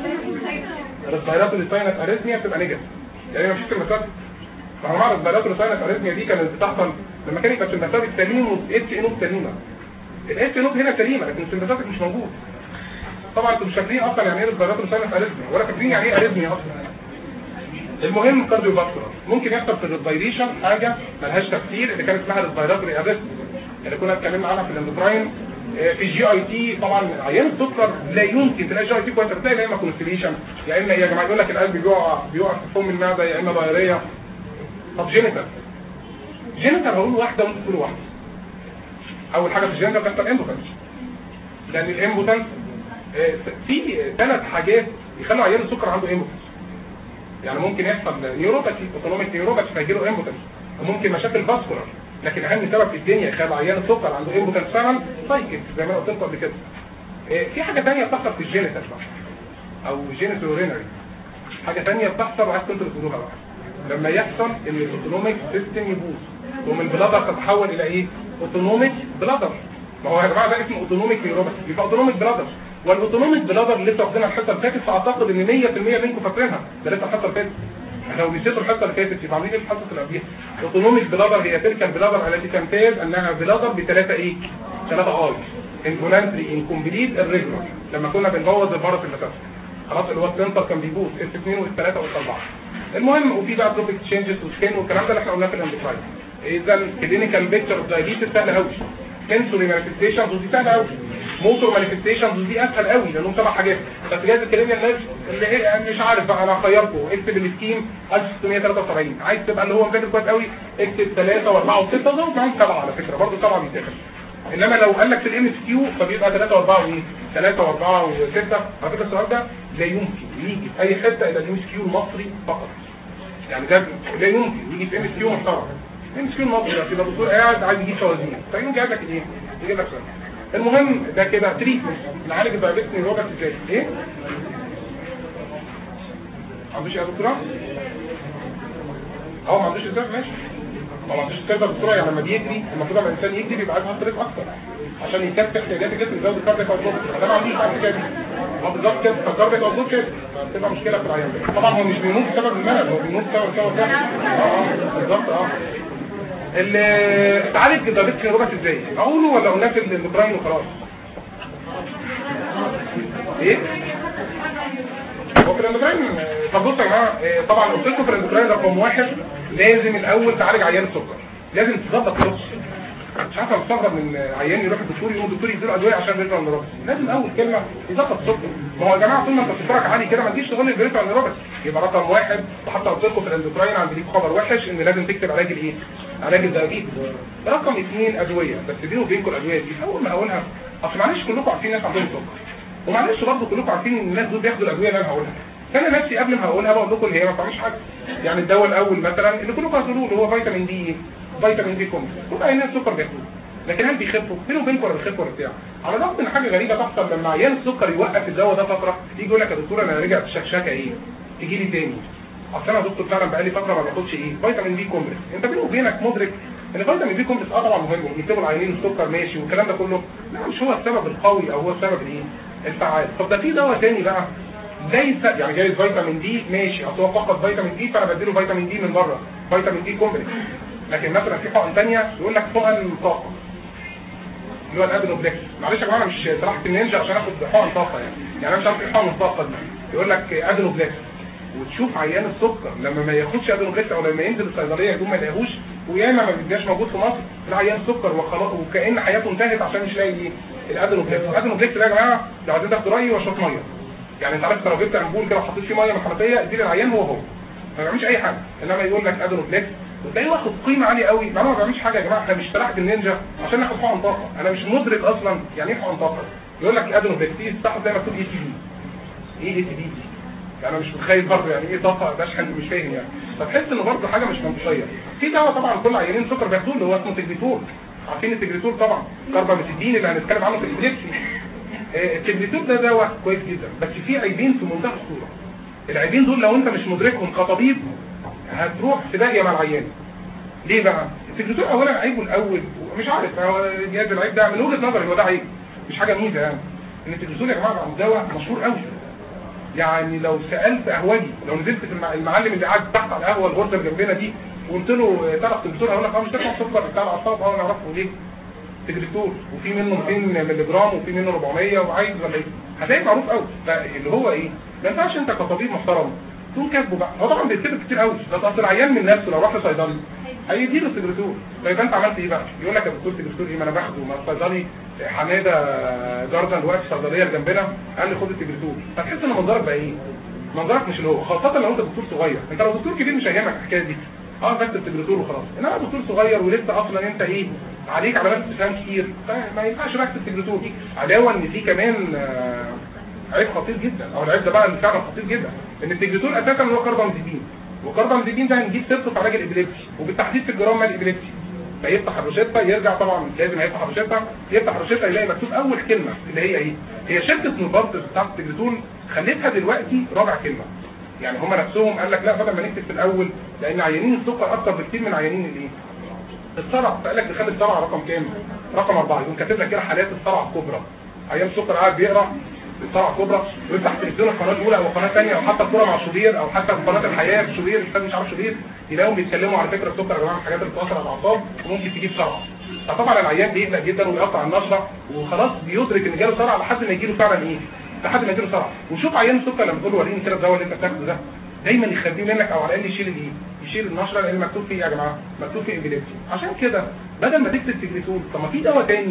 الفيرابولي ساينس اريثميا بتبقى نيجاتيف يعني مفيش كلمات فانا مع الفيرابولي ساينس اريثميا دي كانت بتحصل لما كان يبقى السمباثيك سليم والاتش انوت سليمه الاتش نوت هنا سليمه لكن السمباثيك مش موجود طبعا انتوا مش فاكرين اصلا يعني ايه الفيرابولي ساينس اريثميا ولا فاكرين يعني ايه اريثميا اصلا المهم كارديو فاسكولار ممكن يحصل في الريسبيريشن حاجه ملهاش تفسير اللي كانت اسمها الريسبيراتوري اريثميا اللي كنا اتكلمنا عنها في الاندوكراين آه، في جي اي تي طبعا عيان السكر لا يمكن تلاقي جي اي تي كويس بتلاقي يا اما كونستيليشن يا اما يا جماعه يقول لك القلب بيقع بيقع في فم المعده يا اما ضريريه طب جينيتال جينيتال هقول واحده وانت تقول واحده اول حاجه في الجينيتال بتحصل امبوتنس لان الامبوتنس آه، في ثلاث حاجات يخلوا عيان السكر عنده امبوتنس يعني ممكن يحصل نيوروباثي اوتونوميك نيوروباثي فيجيله امبوتنس وممكن مشاكل فاسكولار لكن اهم سبب في الدنيا يخلي عيان السكر عنده امبوتنس فعلا سايكل زي ما انا قلت لكم قبل كده إيه، في حاجه ثانيه بتحصل في الجينيتال بقى او جينيتال اورينري حاجه ثانيه بتحصل وعايز كنتوا تقولوها بقى لما يحصل ان الاوتونوميك سيستم يبوظ ومن بلادر تتحول الى ايه اوتونوميك بلادر ما هو يا جماعه ده اسمه اوتونوميك نيوروباثي يبقى اوتونوميك بلادر والاوتونوميك بلادر اللي لسه واخدينها الحصه اللي فاتت فاعتقد ان 100% منكم فاكرينها ده لسه الحصه اللي فاتت احنا لو نسيتوا الحصه اللي فاتت يبقى عاملين ايه في الحصه اللي قبليها الاوتونوميك بلادر هي تلك البلادر التي تمتاز انها بلادر بثلاثه ايه ثلاثه اي انفولانتري انكمبليت الريجولار لما كنا بنبوظ الفيروس اللي فات خلاص اللي هو السنتر كان بيبوظ اس 2 واس 3 واس 4 المهم وفي بقى تروبيك تشينجز وسكين والكلام ده اللي احنا قلناه في الاندوكراين اذا كلينيكال بيكتشر اوف دايابيتس سهله قوي سنسوري مانيفستيشنز ودي سهله قوي موتور مانيفستيشنز دي اسهل قوي لانهم سبع حاجات بس جايز الكلام الناس اللي هي مش عارف بقى انا هخيركم اكتب السكيم 1673 عايز تبقى اللي هو مذاكر كويس قوي اكتب 3 و4 و6 زود معاهم 7 على فكره برضه 7 بيتاخد انما لو قال لك في الام اس كيو فبيبقى 3 و4 وايه 3 و4 و6 على فكره السؤال ده لا يمكن يجي في اي حته الى الام اس كيو المصري فقط يعني ده لا يمكن يجي في ام اس كيو محترم ام اس كيو المصري يبقى الدكتور قاعد عايز يجيب فوازير فيقوم جايب لك ايه يجيب لك سؤال المهم ده كده تريتمنت نعالج الدايابيتس نيوروباثي ازاي ايه ما عندوش يا دكتوره اه ما عندوش ازاي ماشي ما عندوش ازاي ده دكتوره يعني لما بيجري المفروض لما الانسان يجري بيبقى عايز يصرف اكتر عشان يكفي احتياجات الجسم يزود الكاردياك اوتبوت ده ما عندوش بعد كده اه بالظبط كده فالكاردياك اوتبوت كده تبقى مشكله في العيان ده طبعا هو مش بيموت بسبب الملل هو بيموت بسبب سبب ده اه اه بالظبط اه اللي تعالج الدايابيتس نيوروباثي ازاي اقوله ولا اقول لك الاندوكراين وخلاص ايه هو في الاندوكراين طب بصوا يا جماعه إيه، طبعا قلت لكم في الاندوكراين رقم واحد لازم الاول تعالج عيان السكر لازم تظبط النص مش عارف مستغرب من عيان يروح الدكتور يقول الدكتور يديله ادويه عشان بيرفع النيروباثي لازم اول كلمه يظبط السكر ما هو يا جماعه طول ما انت بتتفرج عالي كده ما تجيش تقول لي بيرفع النيروباثي يبقى رقم واحد وحتى قلت لكم في الاندوكراين عندي ليك خبر وحش ان لازم تكتب علاج الايه؟ علاج الدايابيتس رقم اثنين ادويه بس بيني وبينكم الادويه دي اول ما هقولها اصل معلش كلكم عارفين ناس عندهم سكر ومعلش برضه كلكم عارفين ان الناس دول بياخدوا الادويه اللي انا هقولها فانا نفسي قبل ما هقولها بقول لكم اللي هي ما بتعملش حاجه يعني الدواء الاول مثلا اللي كلكم هتقولوه اللي هو فيتامين دي فيتامين دي كومبلكس كل عيان السكر بياخدوه لكن هل بيخفوا بينه وبينكم ولا بيخفوا ولا بتاع على الرغم ان حاجه غريبه تحصل لما عيان السكر يوقف الدواء ده فتره يجي يقول لك يا دكتور انا رجعت شكشكه ايه تيجي لي تاني اصل انا يا دكتور فعلا بقالي فتره ما باخدش ايه فيتامين بي كومبلكس انت بينه وبينك مدرك ان فيتامين بي كومبلكس اه طبعا مهم وبيكتبوا العيانين السكر ماشي والكلام ده كله لا مش هو السبب القوي او هو السبب الايه الفعال طب ده في دواء تاني بقى ليس يعني جايز فيتامين دي ماشي اصل هو فقط فيتامين دي فانا بديله فيتامين دي من بره فيتامين دي كومبلكس لكن مثلا في حقن ثانيه يقول لك حقن طاقه اللي هو الادنوبلكس معلش يا جماعه انا مش طلعت النينجا عشان اخد حقن طاقه يعني يعني انا مش عارف ايه حقن الطاقه دي يقول لك ادنوبلكس وتشوف عيان السكر لما ما ياخدش ادنوبلكس او لما ينزل الصيدليه يقوم ما يلاقيهوش وياما ما بيبقاش موجود في مصر لا عيان سكر وخلاص وكأن حياته انتهت عشان مش لاقي ايه الادنوبلكس الادنوبلكس ده يا جماعه لو عايزين تاخدوا رايي وشوط ميه يعني انت عارف لو جبت امبول كده وحطيت فيه ميه من الحنفيه ادي العيان هو هو ما بيعملش اي حاجه انما يقول لك ادنوبلكس وتلاقيه واخد قيمه عاليه قوي مع انه ما بيعملش حاجه يا جماعه احنا مش تلاحق النينجا عشان ناخد حقن طاقه انا مش مدرك اصلا يعني ايه حقن طاقه يقول لك الادنوبلكس دي تحت زي ما مكتوب اي تي بي ايه اي تي بي دي انا مش متخيل برضه يعني ايه طاقه بشحن مش فاهم يعني فتحس ان برضه حاجه مش منطقيه في دواء طبعا كل عيانين سكر بياخدوه اللي هو اسمه تجليتول عارفين التجليتول طبعا كارباميثيدين اللي هنتكلم عنه في الابليبسي آه، التجليتول ده دواء كويس جدا بس في عيبين في منتهى الخطوره العيبين دول لو انت مش مدركهم كطبيب هتروح في داهيه مع العيان ليه بقى التجليتول اولا عيبه الاول مش عارف هو جهاز العيب ده من وجهه نظري هو ده عيب مش حاجه ميزه يعني ان التجليتول يا جماعه دواء مشهور قوي يعني لو سألت قهوجي لو نزلت في المع- المعلم اللي قاعد تحت على القهوه الغرزه اللي جنبنا دي وقلت له تعرف تجليتول هقول لك اه مش تاخد سكر بتاع الاعصاب اه نعرفه ليه تجليتول وفي منه 200 مللي جرام وفي منه 400 وعايز ولا ايه هتلاقيه معروف قوي فاللي هو ايه ما ينفعش انت كطبيب محترم تقوم كاتبه بقى هو طبعا بيكتب كتير قوي بس اصل العيان من نفسه لو راح لصيدلي هيديله التجليتول طيب انت عملت ايه بقى يقول لك يا دكتور تجليتول ايه ما انا باخده ما الصيدلي حماده جاردن واقف في الصيدليه اللي جنبنا قال لي خد التجليتول فتحس ان منظرك بقى ايه منظرك مش اللي هو خاصه لو انت دكتور صغير انت لو دكتور كبير مش هيهمك الحكايه دي اه بس التجليتول وخلاص انما دكتور صغير ولسه اصلا انت ايه عليك علامات استفهام كتير فما ينفعش بقى التجليتول علاوه ان في كمان آه عيب خطير جدا او العيب ده بقى اللي فعلا خطير جدا ان التجليتول اساسا هو كربامازيبين وكربامازيبين ده هنجيب سيرته في علاج الابيليبسي وبالتحديد في الجرام مال الابيليبسي فيفتح الروشته يرجع طبعا لازم هيفتح الروشته يفتح الروشته يلاقي مكتوب اول كلمه اللي هي ايه هي شركه نوفارتس بتاعت التجليتول خليتها دلوقتي رابع كلمه يعني هم نفسهم قال لك لا بدل ما نكتب في الاول لان عيانين السكر اكتر بكتير من عيانين الايه الصرع فقال لك دخل الصرع رقم كام رقم أربعة يقوم كاتب لك كده حالات الصرع الكبرى عيان سكر قاعد بيقرا الصرع الكبرى ويفتح تلفزيون القناه الاولى او القناه الثانيه او حتى الكوره مع شوبير او حتى في قناه الحياه في شوبير الاستاذ مش عارف شوبير يلاقيهم بيتكلموا على فكره السكر يا جماعه الحاجات اللي بتاثر على الاعصاب وممكن تجيب صرع فطبعا العيان بيقلق جدا ويقطع النشره وخلاص بيدرك ان جاله صرع لحد ما يجيله فعلا ايه لحد ما يجيله صرع وشوف عيان السكر لما تقول له وريني كده الدواء اللي انت بتاخده ده دايما يخبيه منك او على الاقل يشيل الايه يشيل النشره لان مكتوب فيه يا جماعه مكتوب فيه امبيليبسي عشان كده بدل ما تكتب تجليتول طب ما في دواء تاني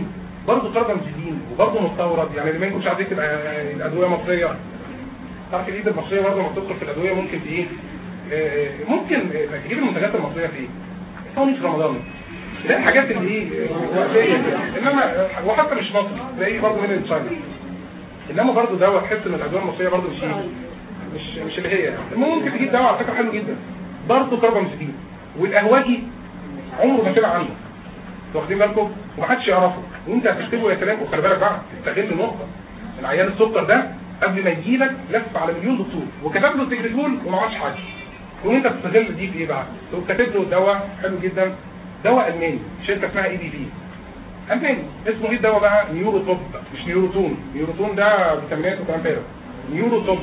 برضه كاربامازيبين وبرضه مستورد يعني اللي ما يكونش عايز يكتب آه، الادويه مصريه تعرف الايد المصريه برضه لما بتدخل في الادويه ممكن ايه آه، ممكن آه، تجيب المنتجات المصريه في ايه؟ صوني في رمضان لا الحاجات اللي ايه وقتيه انما وحتى مش مصري تلاقيه برضه من تشاينا انما برضه دواء تحس ان الادويه المصريه برضه مش ايه مش مش اللي هي المهم ممكن تجيب دواء على فكره حلو جدا برضه كربامازيبين والقهوجي عمره ما سمع عنه انتوا واخدين بالكم ومحدش يعرفه وانت هتكتبه يا سلام وخلي بالك بقى تستغل النقطه العيان السكر ده قبل ما يجي لك لف على مليون دكتور وكتب له تجريتول وما عملش حاجه وانت تستغل دي في ايه بقى؟ تقوم كاتب له دواء حلو جدا دواء الماني شركه اسمها اي دي في الماني اسمه ايه الدواء بقى؟ نيورو توب مش نيوروتون نيوروتون ده فيتامينات وكلام فارغ نيورو توب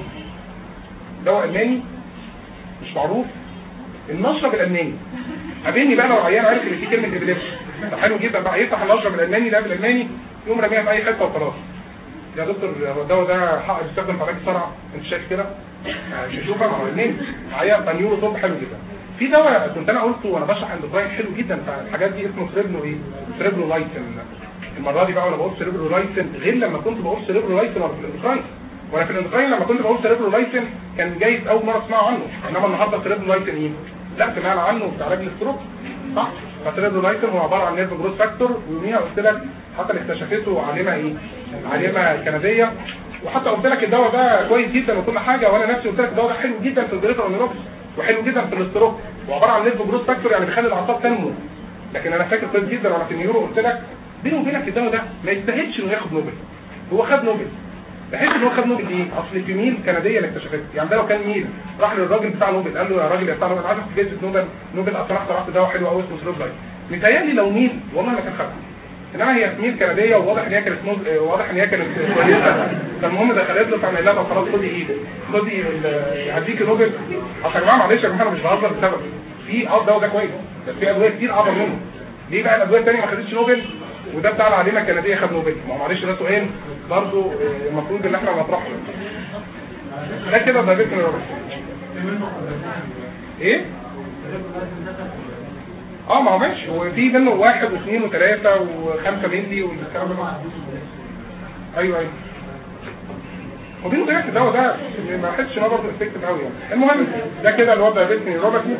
دواء الماني مش معروف المشرب الالماني قابلني بقى لو عيان عارف ان في كلمه ابليبس ده حلو جدا بقى يفتح المشرب الالماني ده بالالماني يقوم راميها في اي حته وخلاص يا دكتور هو الدواء ده حق بيستخدم في علاج الصرع انت شايف كده آه، مش هشوفها مع الاثنين معايا بانيورو توب حلو جدا في دواء كنت انا قلته وانا بشرح اندوكراين حلو جدا فالحاجات دي اسمه سريبلو ايه سريبلو لايتن المره دي بقى وانا بقول سريبلو لايتن غير لما كنت بقول سريبلو لايتن وانا في الاندوكراين وانا في الاندوكراين لما كنت بقول سريبلو لايتن كان جايز اول مره اسمعه عنه انما النهارده سريبلو لايتن ايه لا سمعنا عنه في علاج الاستروك صح فسريبرو لايتن هو عباره عن نيرف جروث فاكتور ويوميها قلت لك حتى اللي اكتشفته عالمه ايه عالمه كنديه وحتى قلت لك الدواء ده كويس جدا وكل حاجه وانا نفسي قلت لك الدواء ده حلو جدا في الجريتر والنيروبس وحلو جدا في الاستروك وعباره عن نيرف جروث فاكتور يعني بيخلي الاعصاب تنمو لكن انا فاكر كويس جدا وانا في النيورو قلت لك بيني وبينك الدواء ده ما يستاهلش انه ياخد نوبل هو خد نوبل بحيث ان هو خد نوبل ايه؟ اصل في ميل كنديه اللي اكتشفتها يعني ده لو كان ميل راح للراجل بتاع نوبل قال له يا راجل يا بتاع نوبل عايزك في جائزه نوبل نوبل اصل انا اخترعت دواء حلو قوي اسمه سلوبلايت متهيألي لو ميل والله ما كان خدها انما هي ميل كنديه وواضح ان هي كانت نوز... آه، واضح ان هي كانت كويسه فالمهم دخلت له فعمل لها طب خلاص خدي ايدك خدي ال- هديك نوبل اصل يا جماعه معلش يا جماعه انا مش بهزر بسبب في اه الدواء ده كويس بس في ادويه كتير اعظم منه ليه بقى الادويه الثانيه ما خدتش نوبل وده بتاع العليمه الكنديه خد نوبل ما هو معلش ده سؤال برضه آه، المفروض ان احنا نطرحه ده كده ده بيتنا ايه اه ما هو ماشي وفي منه واحد واثنين وثلاثة وخمسة ملي والكلام ده ايوه ايوه وبينه وبينك الدواء ده ما حدش ان هو برضه افكتيف قوي يعني المهم ده كده الوضع بيتني روبرتي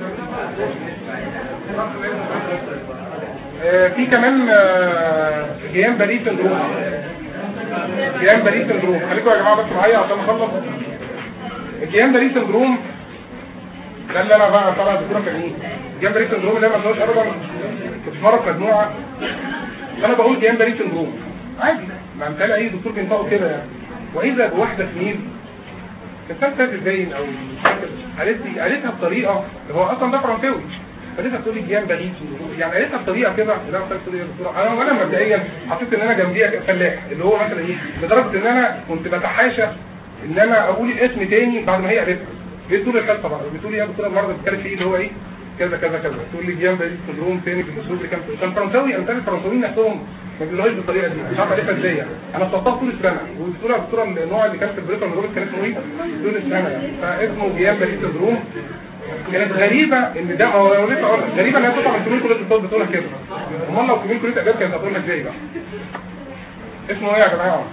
آه في كمان آه جيان بريد سندروم جيان بريد سندروم خليكم يا جماعه بس معايا عشان نخلص الجيان بريد سندروم ده اللي انا بقى طبعا الدكتوره كان ايه جيان بريد سندروم اللي انا ما قلتهاش ابدا كنت في مره في مجموعه انا بقول جيان بريد سندروم عادي ما مثال اي دكتور بينطقه كده يعني واذا بواحده سنين كانت سنه باين او مش فاكر قالت لي قالتها بطريقه هو اصلا ده فرنساوي قالتها بتقول لي جيان بريد سندروم يعني قالتها بطريقه كده لا قلت لها بتقول ايه يا دكتوره انا وانا مبدئيا حسيت ان انا جنبيها فلاح اللي هو مثلا ايه لدرجه ان انا كنت بتحاشى ان انا اقول الاسم تاني بعد ما هي قالتها هي طول الحصه بقى بتقول لي يا دكتوره النهارده بتتكلم في ايه اللي هو ايه كذا كذا كذا تقول لي جيان بريد سندروم تاني في الاسلوب اللي كان كان فرنساوي انا الفرنساويين نفسهم ما بيقولوهاش بالطريقه دي مش عارف عرفتها ازاي يعني. انا صدقتها طول السنه والدكتوره الدكتوره النوع اللي كان في البريطان الروبوت كان اسمه ايه طول السنه يعني. فاسمه جيان بريد سندروم كانت غريبة ان ده هو لسه اقول لك غريبة ان هي تطلع من كمين كلية الطب بتقولها كده امال لو كمين كلية اداب كانت هتقولها ازاي بقى اسمه ايه يا جماعة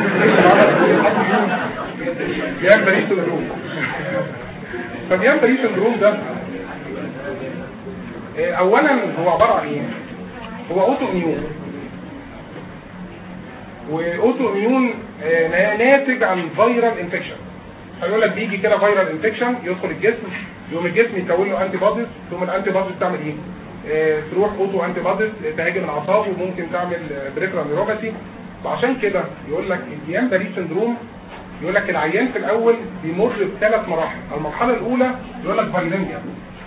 جيان بريد سندروم فجيان بريد سندروم ده إيه، اولا هو عبارة عن ايه هو اوتو اميون واوتو اميون آه، ناتج عن فيرال انفكشن هيقول لك بيجي كده فيرال انفكشن يدخل الجسم يقوم الجسم يكون له انتي بوديز ثم الانتي بوديز تعمل ايه؟ آه، تروح اوتو انتي بوديز تهاجم الاعصاب وممكن تعمل بريفرال نيوروباثي وعشان كده يقول لك الجيان بريد سندروم يقول لك العيان في الاول بيمر بثلاث مراحل المرحله الاولى يقول لك فايلميا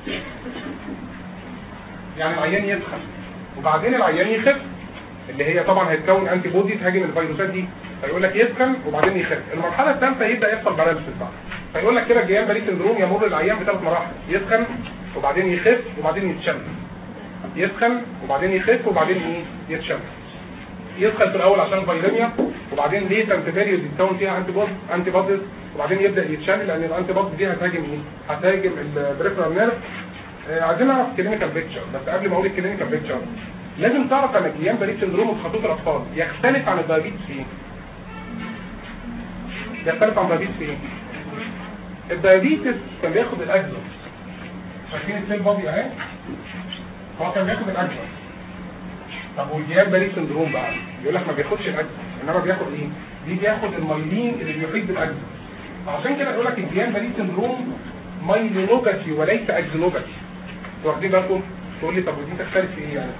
يعني العيان يسخن وبعدين العيان يخف اللي هي طبعا هيتكون انتي بودي تهاجم الفيروسات دي فيقول لك يسخن وبعدين يخف المرحله الثالثه يبدا يحصل باراليسيس بقى فيقول لك كده الجيان بريد سندروم يمر العيان بثلاث مراحل يسخن وبعدين يخف وبعدين يتشل يسخن وبعدين يخف وبعدين ايه يتشل يسخن في الاول عشان فيروميا وبعدين ليه تنتبيريود يتكون فيها انتي بودي انتي بوديز وبعدين يبدا يتشل لان الانتي بودي دي هتهاجم ايه هتهاجم البريفرال نيرف آه، عايزين نعرف كلينيكال بيكتشر بس قبل ما اقول الكلينيكال بيكتشر لازم تعرف ان الجيان بريد سندروم في خطوط الاطفال يختلف عن الدايابيتس في ايه؟ يختلف عن الدايابيتس في ايه؟ الدايابيتس كان بياخد الاجزر شايفين السيل بادي اهي هو كان بياخد الاجزر طب والجيان بريد سندروم بقى يقول لك ما بياخدش الاجزر انما بياخد ايه؟ دي بياخد المايلين اللي بيحيط بالاجزر عشان كده يقول لك الجيان بريد سندروم مايلينوباثي وليس اجزنوباثي واخدين بالكم تقول لي طب ودي تختلف في ايه يعني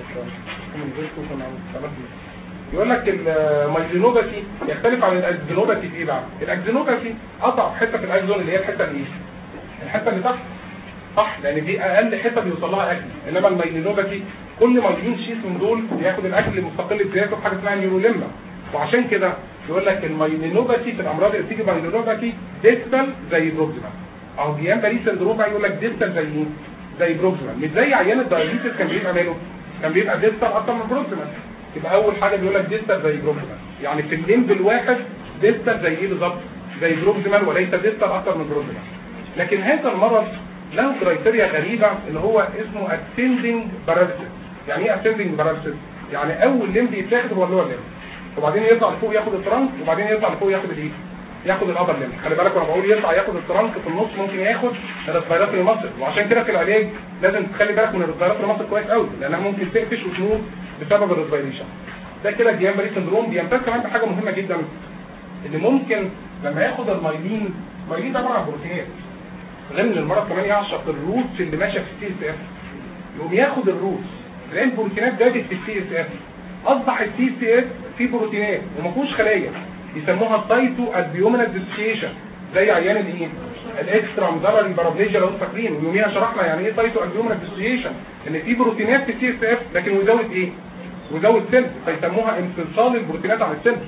يقول لك المايلينوباثي يختلف عن الاجزنوباثي في ايه بقى الاجزنوباثي اضعف حته في الاجزون اللي هي الحته اللي ايه الحته اللي تحت صح لان دي اقل حته بيوصل لها اكل انما المايلينوباثي كل مايلين شيس من دول بياخد الاكل مستقل بذاته بحاجه اسمها نيوروليمبا وعشان كده يقول لك المايلينوباثي في الامراض اللي بتيجي مايلينوباثي ديستال زي بروكسيما او جيان باريس سندروم بقى يقول لك ديستال زي ايه زي بروكسيما مش زي عيان الدايابيتس كان بيبقى ماله كان بيبقى ديستال اكتر من بروكسيما يبقى اول حاجه بيقول لك ديستال زي بروكسيما يعني في الليمب الواحد ديستال زي ايه بالظبط زي بروكسيما وليس ديستال اكتر من بروكسيما لكن هذا المرض له كرايتيريا غريبه اللي هو اسمه ascending paralysis يعني ايه ascending paralysis يعني اول ليمب يتاخد هو اللي هو الليمب وبعدين يطلع لفوق ياخد الترنك وبعدين يطلع لفوق ياخد الايه ياخد الابر ليمب خلي بالك وانا بقول يطلع ياخد الترنك في النص ممكن ياخد الريسبيراتوري ماسل وعشان كده في العلاج لازم تخلي بالك من الريسبيراتوري ماسل كويس قوي لانها ممكن تقفش وتموت بسبب الريسبيريشن ده كده الجيان بري سندروم بيمتاز كمان بحاجه مهمه جدا ان ممكن لما ياخد المايلين المايلين ده عباره عن بروتينات غير ان المرض كمان يعشق الروتس اللي ماشيه في السي اس اف يقوم ياخد الروتس تلاقي البروتينات دابت في السي اس اف اصبح السي سي اس فيه بروتينات وما فيهوش خلايا يسموها التايتو البيومينال ديسوسيشن زي عيان الايه الاكسترا مدرري بارابليجيا لو انتم فاكرين ويوميها شرحنا يعني ايه تايتو البيومينال ديسوسيشن ان في بروتينات في السي اس اف لكن ويزود ايه ويزود سيلز فيسموها انفصال البروتينات عن السيلز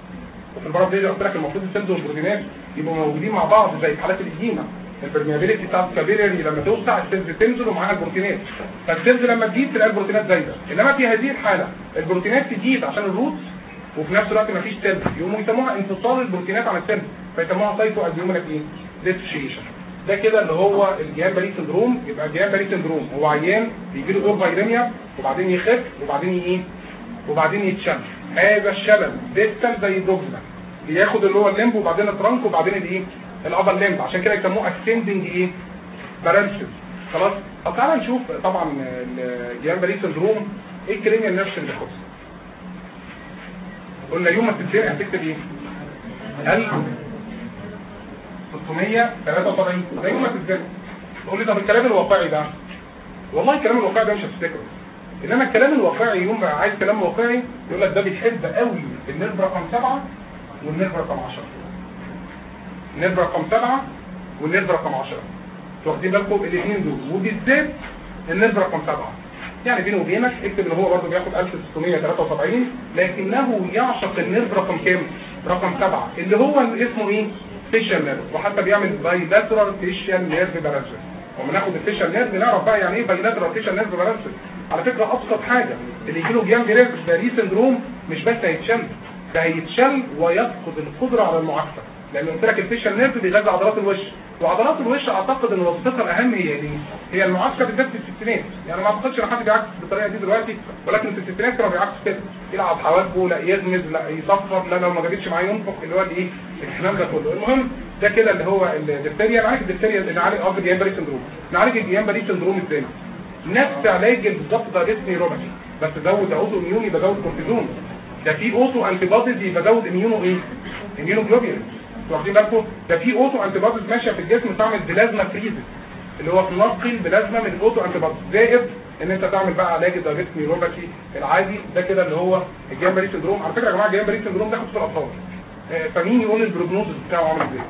وفي البارابليجيا قلت لك المفروض السيلز والبروتينات يبقوا موجودين مع بعض زي في حالات الاديمه البرميابيليتي بتاعت الكابيلاري لما توسع السيلز تنزل ومعاها البروتينات فالسيلز لما تزيد تلاقي البروتينات زايده انما في هذه الحاله البروتينات تزيد عشان الروتس وفي نفس الوقت مفيش سيلز يقوموا يسموها انفصال البروتينات عن السيلز فيسموها سايتو البيومينال ايه ديسوشيشن ده كده اللي هو الجيان بري سندروم يبقى الجيان بري سندروم هو عيان بيجي له دور فيريميا وبعدين يخف وبعدين ايه وبعدين يتشل هذا الشلل ديستال زي بروكسيما بياخد اللي هو الليمب وبعدين الترنك وبعدين الايه الابر ليمب عشان كده يسموه اسندنج ايه باراليسيس خلاص طب تعالى نشوف طبعا الجيان بري سندروم ايه الكرينيال نيرف سندروم قلنا يوم ما تبتدي هتكتب ايه 1673 ده يوم ما تبتدي تقول لي طب الكلام الواقعي ده والله الكلام الواقعي ده مش هتفتكره انما الكلام الواقعي يوم ما عايز كلام واقعي يقول لك ده بيحب قوي النيرف رقم 7 والنيرف رقم 10 النيرف رقم 7 والنيرف رقم 10 واخدين بالكم الاثنين دول وبالذات النيرف رقم 7 يعني بينه وبينك اكتب ان هو برضه بياخد 1673 لكنه يعشق النيرف رقم كام؟ رقم 7 اللي هو اسمه ايه؟ فيشال نيرف وحتى بيعمل بايلاترال فيشال نيرف بالانسز وما ناخد الفيشال نيرف نعرف بقى يعني ايه بايلاترال فيشال نيرف بالانسز على فكره ابسط حاجه اللي يجي له جيان بري سندروم مش بس هيتشل ده هيتشل ويفقد القدره على المعاكسه لان قلت لك الفيشال نيرف بيغذي عضلات الوش وعضلات الوش اعتقد ان وظيفتها الاهم هي دي هي المعاكسه بالذات في الستينات يعني ما اعتقدش ان حد بيعكس بالطريقه دي دلوقتي ولكن في الستينات كانوا بيعكسوا كده يلعب حواجبه لا يغمز لا يصفر لا لو ما جابتش معاه ينفخ اللي هو الايه الكلام ده كله المهم ده كده اللي هو الدفتريا نعالج الدفتريا نعالج قصدي الجيان بري سندروم نعالج الجيان بري سندروم ازاي نفس علاج بالظبط ده اسمه روماتي بس زود اوتو اميون يبقى زود كورتيزون ده في اوتو انتي بوديز يبقى زود اميونو ايه اميونو جلوبيولين واخدين بالكم ده في اوتو انتي بوديز ماشيه في الجسم تعمل بلازما فريزز اللي هو تنقل بلازما من الاوتو انتي بوديز زائد ان انت تعمل بقى علاج الدايابيتس نيوروباثي العادي ده كده اللي هو الجيان بري سندروم على فكره يا جماعه الجيان بري سندروم ده في الاطفال آه، فمين يقول البروجنوز بتاعه عامل ازاي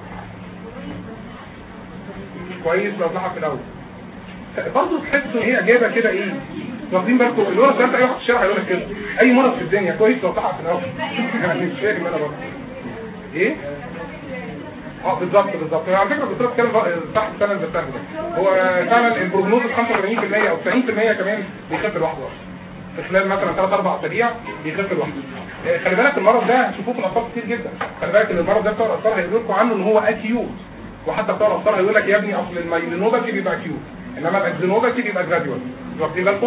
كويس لو طلع في الاول برضه تحس ان هي اجابه كده ايه واخدين بالكم اللي هو سالت اي واحد في الشارع هيقول لك كده اي مرض في الدنيا كويس لو طلع في الاول يعني مش فاهم انا برضه ايه اه بالظبط بالظبط على فكره الدكتور اتكلم صح السنه اللي فاتت هو فعلا البروجنوز 85% او 90% كمان بيخف لوحده في خلال مثلا 3 4 اسابيع بيخف لوحده آه، خلي بالك المرض ده هتشوفوه في الاطفال كتير جدا خلي بالك ان المرض ده بتوع الاطفال هيقولوا لكم عنه ان هو اكيوت وحتى بتوع الاطفال هيقول لك يا ابني اصل المايلينوباثي بيبقى اكيوت انما الاكزينوباثي بيبقى جراديوال واخدين بالكم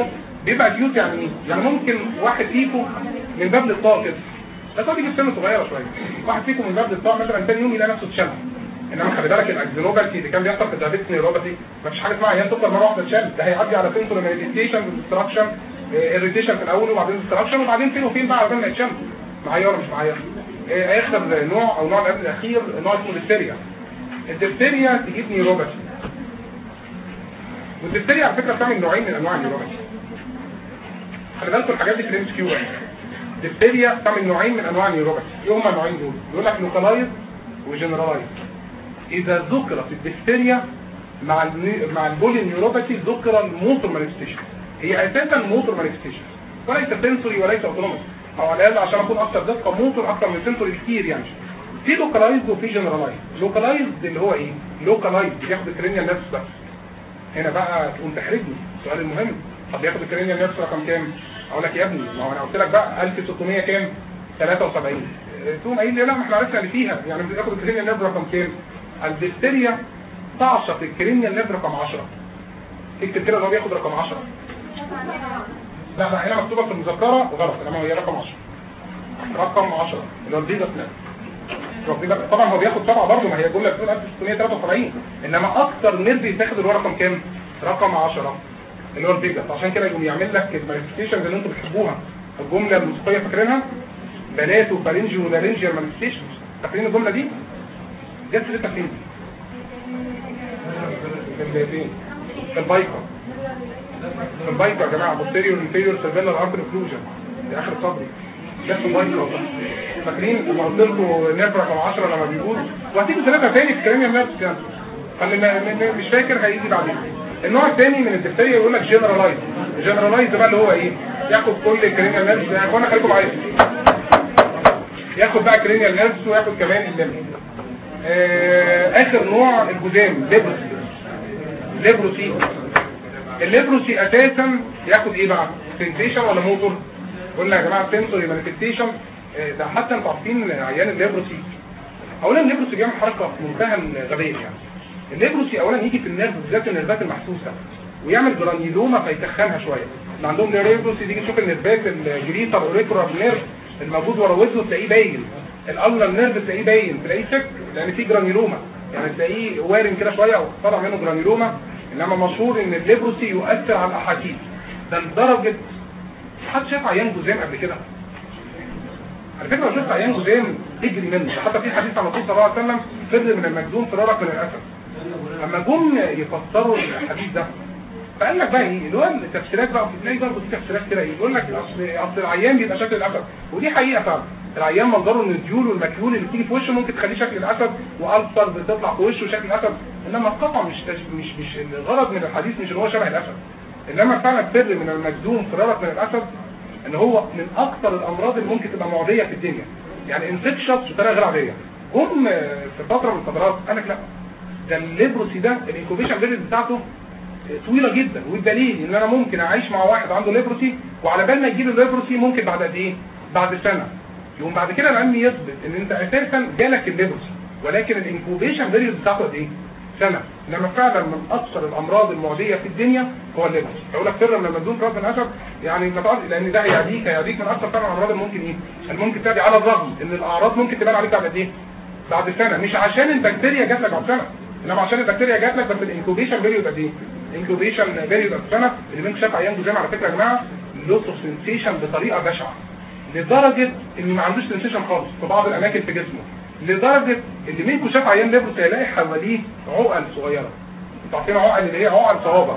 بيبقى اكيوت يعني ايه يعني ممكن واحد فيكم من باب للطاقه كده بس هو بيجي في سن صغيره شويه واحد فيكم من باب للطاقه مثلا ثاني يوم يلاقي نفسه اتشل انما خلي بالك الاكزينوباتي اللي كان بيحصل في الدايابيتس نيوروباثي مفيش حاجه اسمها عيان سكر مره واحده اتشل ده هيعدي على سنسور مانيفيستيشن ديستراكشن اريتيشن في الاول وبعدين ديستراكشن وبعدين فين وفين بقى عشان ما يتشل معايا ولا مش معايا آه، اخر نوع او نوع القبل الاخير نوع اسمه الدفتيريا الدفتيريا تجيب نيوروباثي والدفتيريا على فكره بتعمل نوعين من انواع النيوروباثي خلي بالكم الحاجات دي في الام كيو دفتيريا بتعمل نوعين من انواع النيوروباثي ايه هما النوعين دول يقول لك لوكالايز وجنرالايز اذا ذكر في الدفتيريا مع الني... مع البولي نيوروباثي ذكر الموتور مانيفستيشن هي اساسا موتور مانيفستيشن وليس سنسوري وليس اوتونوميك او على الاقل عشان اكون اكثر دقه موتور اكثر من سنسوري بكتير يعني في لوكالايز وفي جنرالايز لوكالايز اللي هو ايه لوكالايز بياخد الكرينيال نفس بس هنا بقى تقوم تحرجني السؤال المهم طب ياخد الكرينيال نفس رقم كام اقول لك يا ابني ما هو انا قلت لك بقى 1600 كام 73 اه، تقوم قايل لي لا ما احنا عرفنا اللي فيها يعني بياخد الكرينيال نفس رقم كام الدفتيريا تعشق الكرينيال نفس رقم 10 اكتب كده ان هو بياخد رقم 10 لا لا هنا مكتوبه في المذكره غلط انما هي رقم 10 رقم 10 اللي هو الفيجا سناب واخدين بالك؟ طبعا هو بياخد سبعه برضه ما هي الجمله بتقول 1673 انما اكتر نيرف يتاخد اللي هو رقم كام؟ رقم 10 اللي هو الفيجا فعشان كده يقوم يعمل لك المانيفستيشنز اللي انتوا بتحبوها الجمله الموسيقيه فاكرينها؟ بنات وفارنجي ولارنجيال مانيفستيشنز فاكرين الجمله دي؟ جت سيرتها فين؟ في فين؟ في البايكر في البايكر يا جماعه بوستيريور انفيريور سيرفيلر ارتر اوكلوجن في اخر صدري جت في البايكر والله. فاكرين لما قلت لكم نيرف رقم 10 لما بيقول وهتيجي ثلاثه تاني في كلام النفس يعني فاللي ما- ما- ما- مش فاكر هيجي بعدين النوع الثاني من الدفتريه يقول لك جنرالايز جنرالايز بقى اللي هو ايه ياخد كل الكرينيال نيرفز يعني اخوانا خليكم معايا ياخد بقى كرينيال نيرفز وياخد كمان الليمف آه اخر نوع الجذام ليبروسي ليبروسي الليبروسي اساسا ياخد ايه بقى سنسيشن ولا موتور قلنا يا جماعه سنسوري مانيفستيشن ده حتى انتوا عارفين عيان الليبروسي اولا الليبروسي بيعمل حركه في منتهى الغباء يعني الليبروسي اولا يجي في النيرف بالذات النيرفات المحسوسه ويعمل جرانيلوما فيتخنها شويه اللي عندهم ليبروسي تيجي تشوف النيرفات الجريتر اوريكولار نيرف الموجود ورا ودنه تلاقيه باين الالنر نيرف تلاقيه باين تلاقيه سك لان فيه جرانيلوما يعني تلاقيه وارم كده شويه او طالع منه جرانيلوما انما مشهور ان الليبروسي يؤثر على الاحاسيس ده لدرجه حد شاف عيان جزام قبل كده على فكره لو شفت عيان جزام اجري منه ده حتى في حديث عن الرسول صلى الله عليه وسلم فر من المجذوم فرارك من الاسد اما جم يفسروا الحديث ده فقال لك بقى ايه اللي هو التفسيرات بقى بتلاقي برضه في تفسيرات كده ايه يقول لك اصل اصل العيان بيبقى شكل الاسد ودي حقيقه فعلا العيان منظره ان الديول والمكيول اللي بتيجي في وشه ممكن تخليه شكل الاسد والسر بتطلع في وشه شكل الاسد انما القطع مش تش... مش مش الغرض من الحديث مش ان هو شبه الاسد انما فعلا السر من المجذوم فرارك من الاسد ان هو من اكثر الامراض اللي ممكن تبقى معديه في الدنيا يعني انفكشن بطريقه غير عاديه جم في فتره من الفترات قال لك لا ده الليبروسي ده الانكوبيشن بيريد بتاعته طويله جدا والدليل ان انا ممكن اعيش مع واحد عنده ليبروسي وعلى بال ما يجي له ليبروسي ممكن بعد قد ايه؟ بعد سنه يقوم بعد كده العلم يثبت ان انت اساسا جالك الليبروسي ولكن الانكوبيشن بيريد بتاعته قد ايه؟ سنه انما فعلا من اكثر الامراض المعديه في الدنيا هو الليبروسي يقول لك سر من المجنون راس الاسد يعني متعرف لان ده هيعديك هيعديك من اكثر فعلا الامراض اللي ممكن ايه؟ اللي ممكن تعدي على الرغم ان الاعراض ممكن تبان عليك بعد قد ايه؟ بعد سنه مش عشان البكتيريا جات لك بعد سنه انما عشان البكتيريا جات لك بس الانكوبيشن بيريود قد ايه؟ انكوبيشن بيريود قد سنه اللي بينكم شاف عيان جزام على فكره يا جماعه لوس اوف سنسيشن بطريقه بشعه لدرجه ان ما عندوش سنسيشن خالص في بعض الاماكن في جسمه لدرجه اللي منكم شاف عيان ليبروس هيلاقي حواليه عقل صغيره انتوا عارفين عقل اللي هي عقل صوابع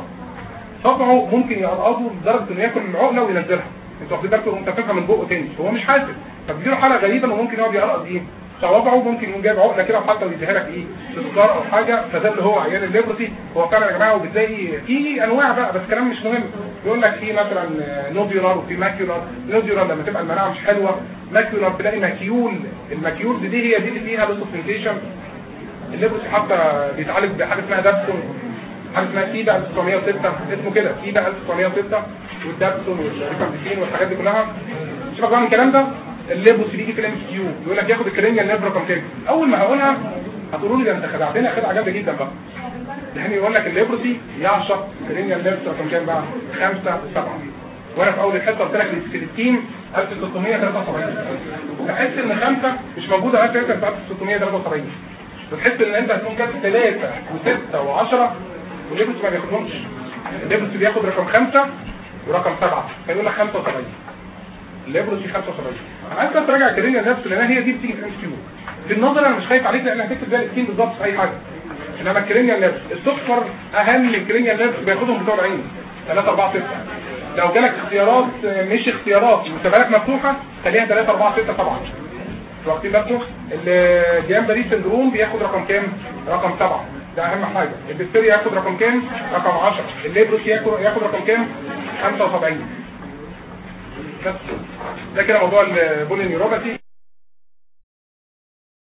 صبعه ممكن يقرقضه لدرجه انه ياكل العقله وينزلها انتوا واخدين بالكم انت فاكرها من بقه تاني هو مش حاسس فبيجيله حاله غريبه انه ممكن يقعد يقرقض ايه صوابعه ممكن يقوم جايب عقله كده وحتى ويديها لك ايه سكر او حاجه فده اللي هو عيان الليبروسي هو فعلا يا جماعه وبتلاقي في انواع بقى بس كلام مش مهم يقول لك في مثلا نوديولار وفي ماكيولار نوديولار لما تبقى المناعه مش حلوه ماكيولار تلاقي ماكيول الماكيول دي هي دي اللي فيها لوسوفنتيشن الليبروسي حتى بيتعالج بحاجه اسمها دابسون حاجه اسمها كيدا 1906 اسمه كده كيدا 1906 والدابسون والريكامبيسين والحاجات دي كلها شوف بقى من الكلام ده الليبوس بيجي في الام كيو يقول لك ياخد الكرينيال نيرف رقم كام اول ما هقولها هتقولوا لي ده انت خدعتنا خدعه جامده جدا بقى يعني يقول لك الليبروسي يعشق كرينيال نيرف رقم كام بقى 5 7 وانا في اول الحصه قلت لك السكريتين 1673 تحس ان خمسه مش موجوده على فكره في 1673 وتحس ان انت هتكون كاتب ثلاثه وسته وعشره والليبس ما بياخدهمش الليبس بياخد رقم خمسه ورقم سبعه فيقول لك 75 الليبروس دي 75 انا عايز بس تراجع الكرينيا نفسه لان هي دي بتيجي في ام كيو في النظر انا مش خايف عليك لان هتكتب زي السكين بالظبط في اي حاجه انما الكرينيا نفس الصفر اهم من الكرينيا نفس بياخدهم بتوع العين 3 4 6 لو جالك اختيارات مش اختيارات وسبالك مفتوحه خليها 3 4 6 طبعا واخدين بالكم الجيان باريس سندروم بياخد رقم كام رقم 7 ده اهم حاجه الدكتوريا ياخد رقم كام رقم 10 الليبروس ياخد ياخد رقم كام 75 بس ده كده موضوع البولينيوروباثي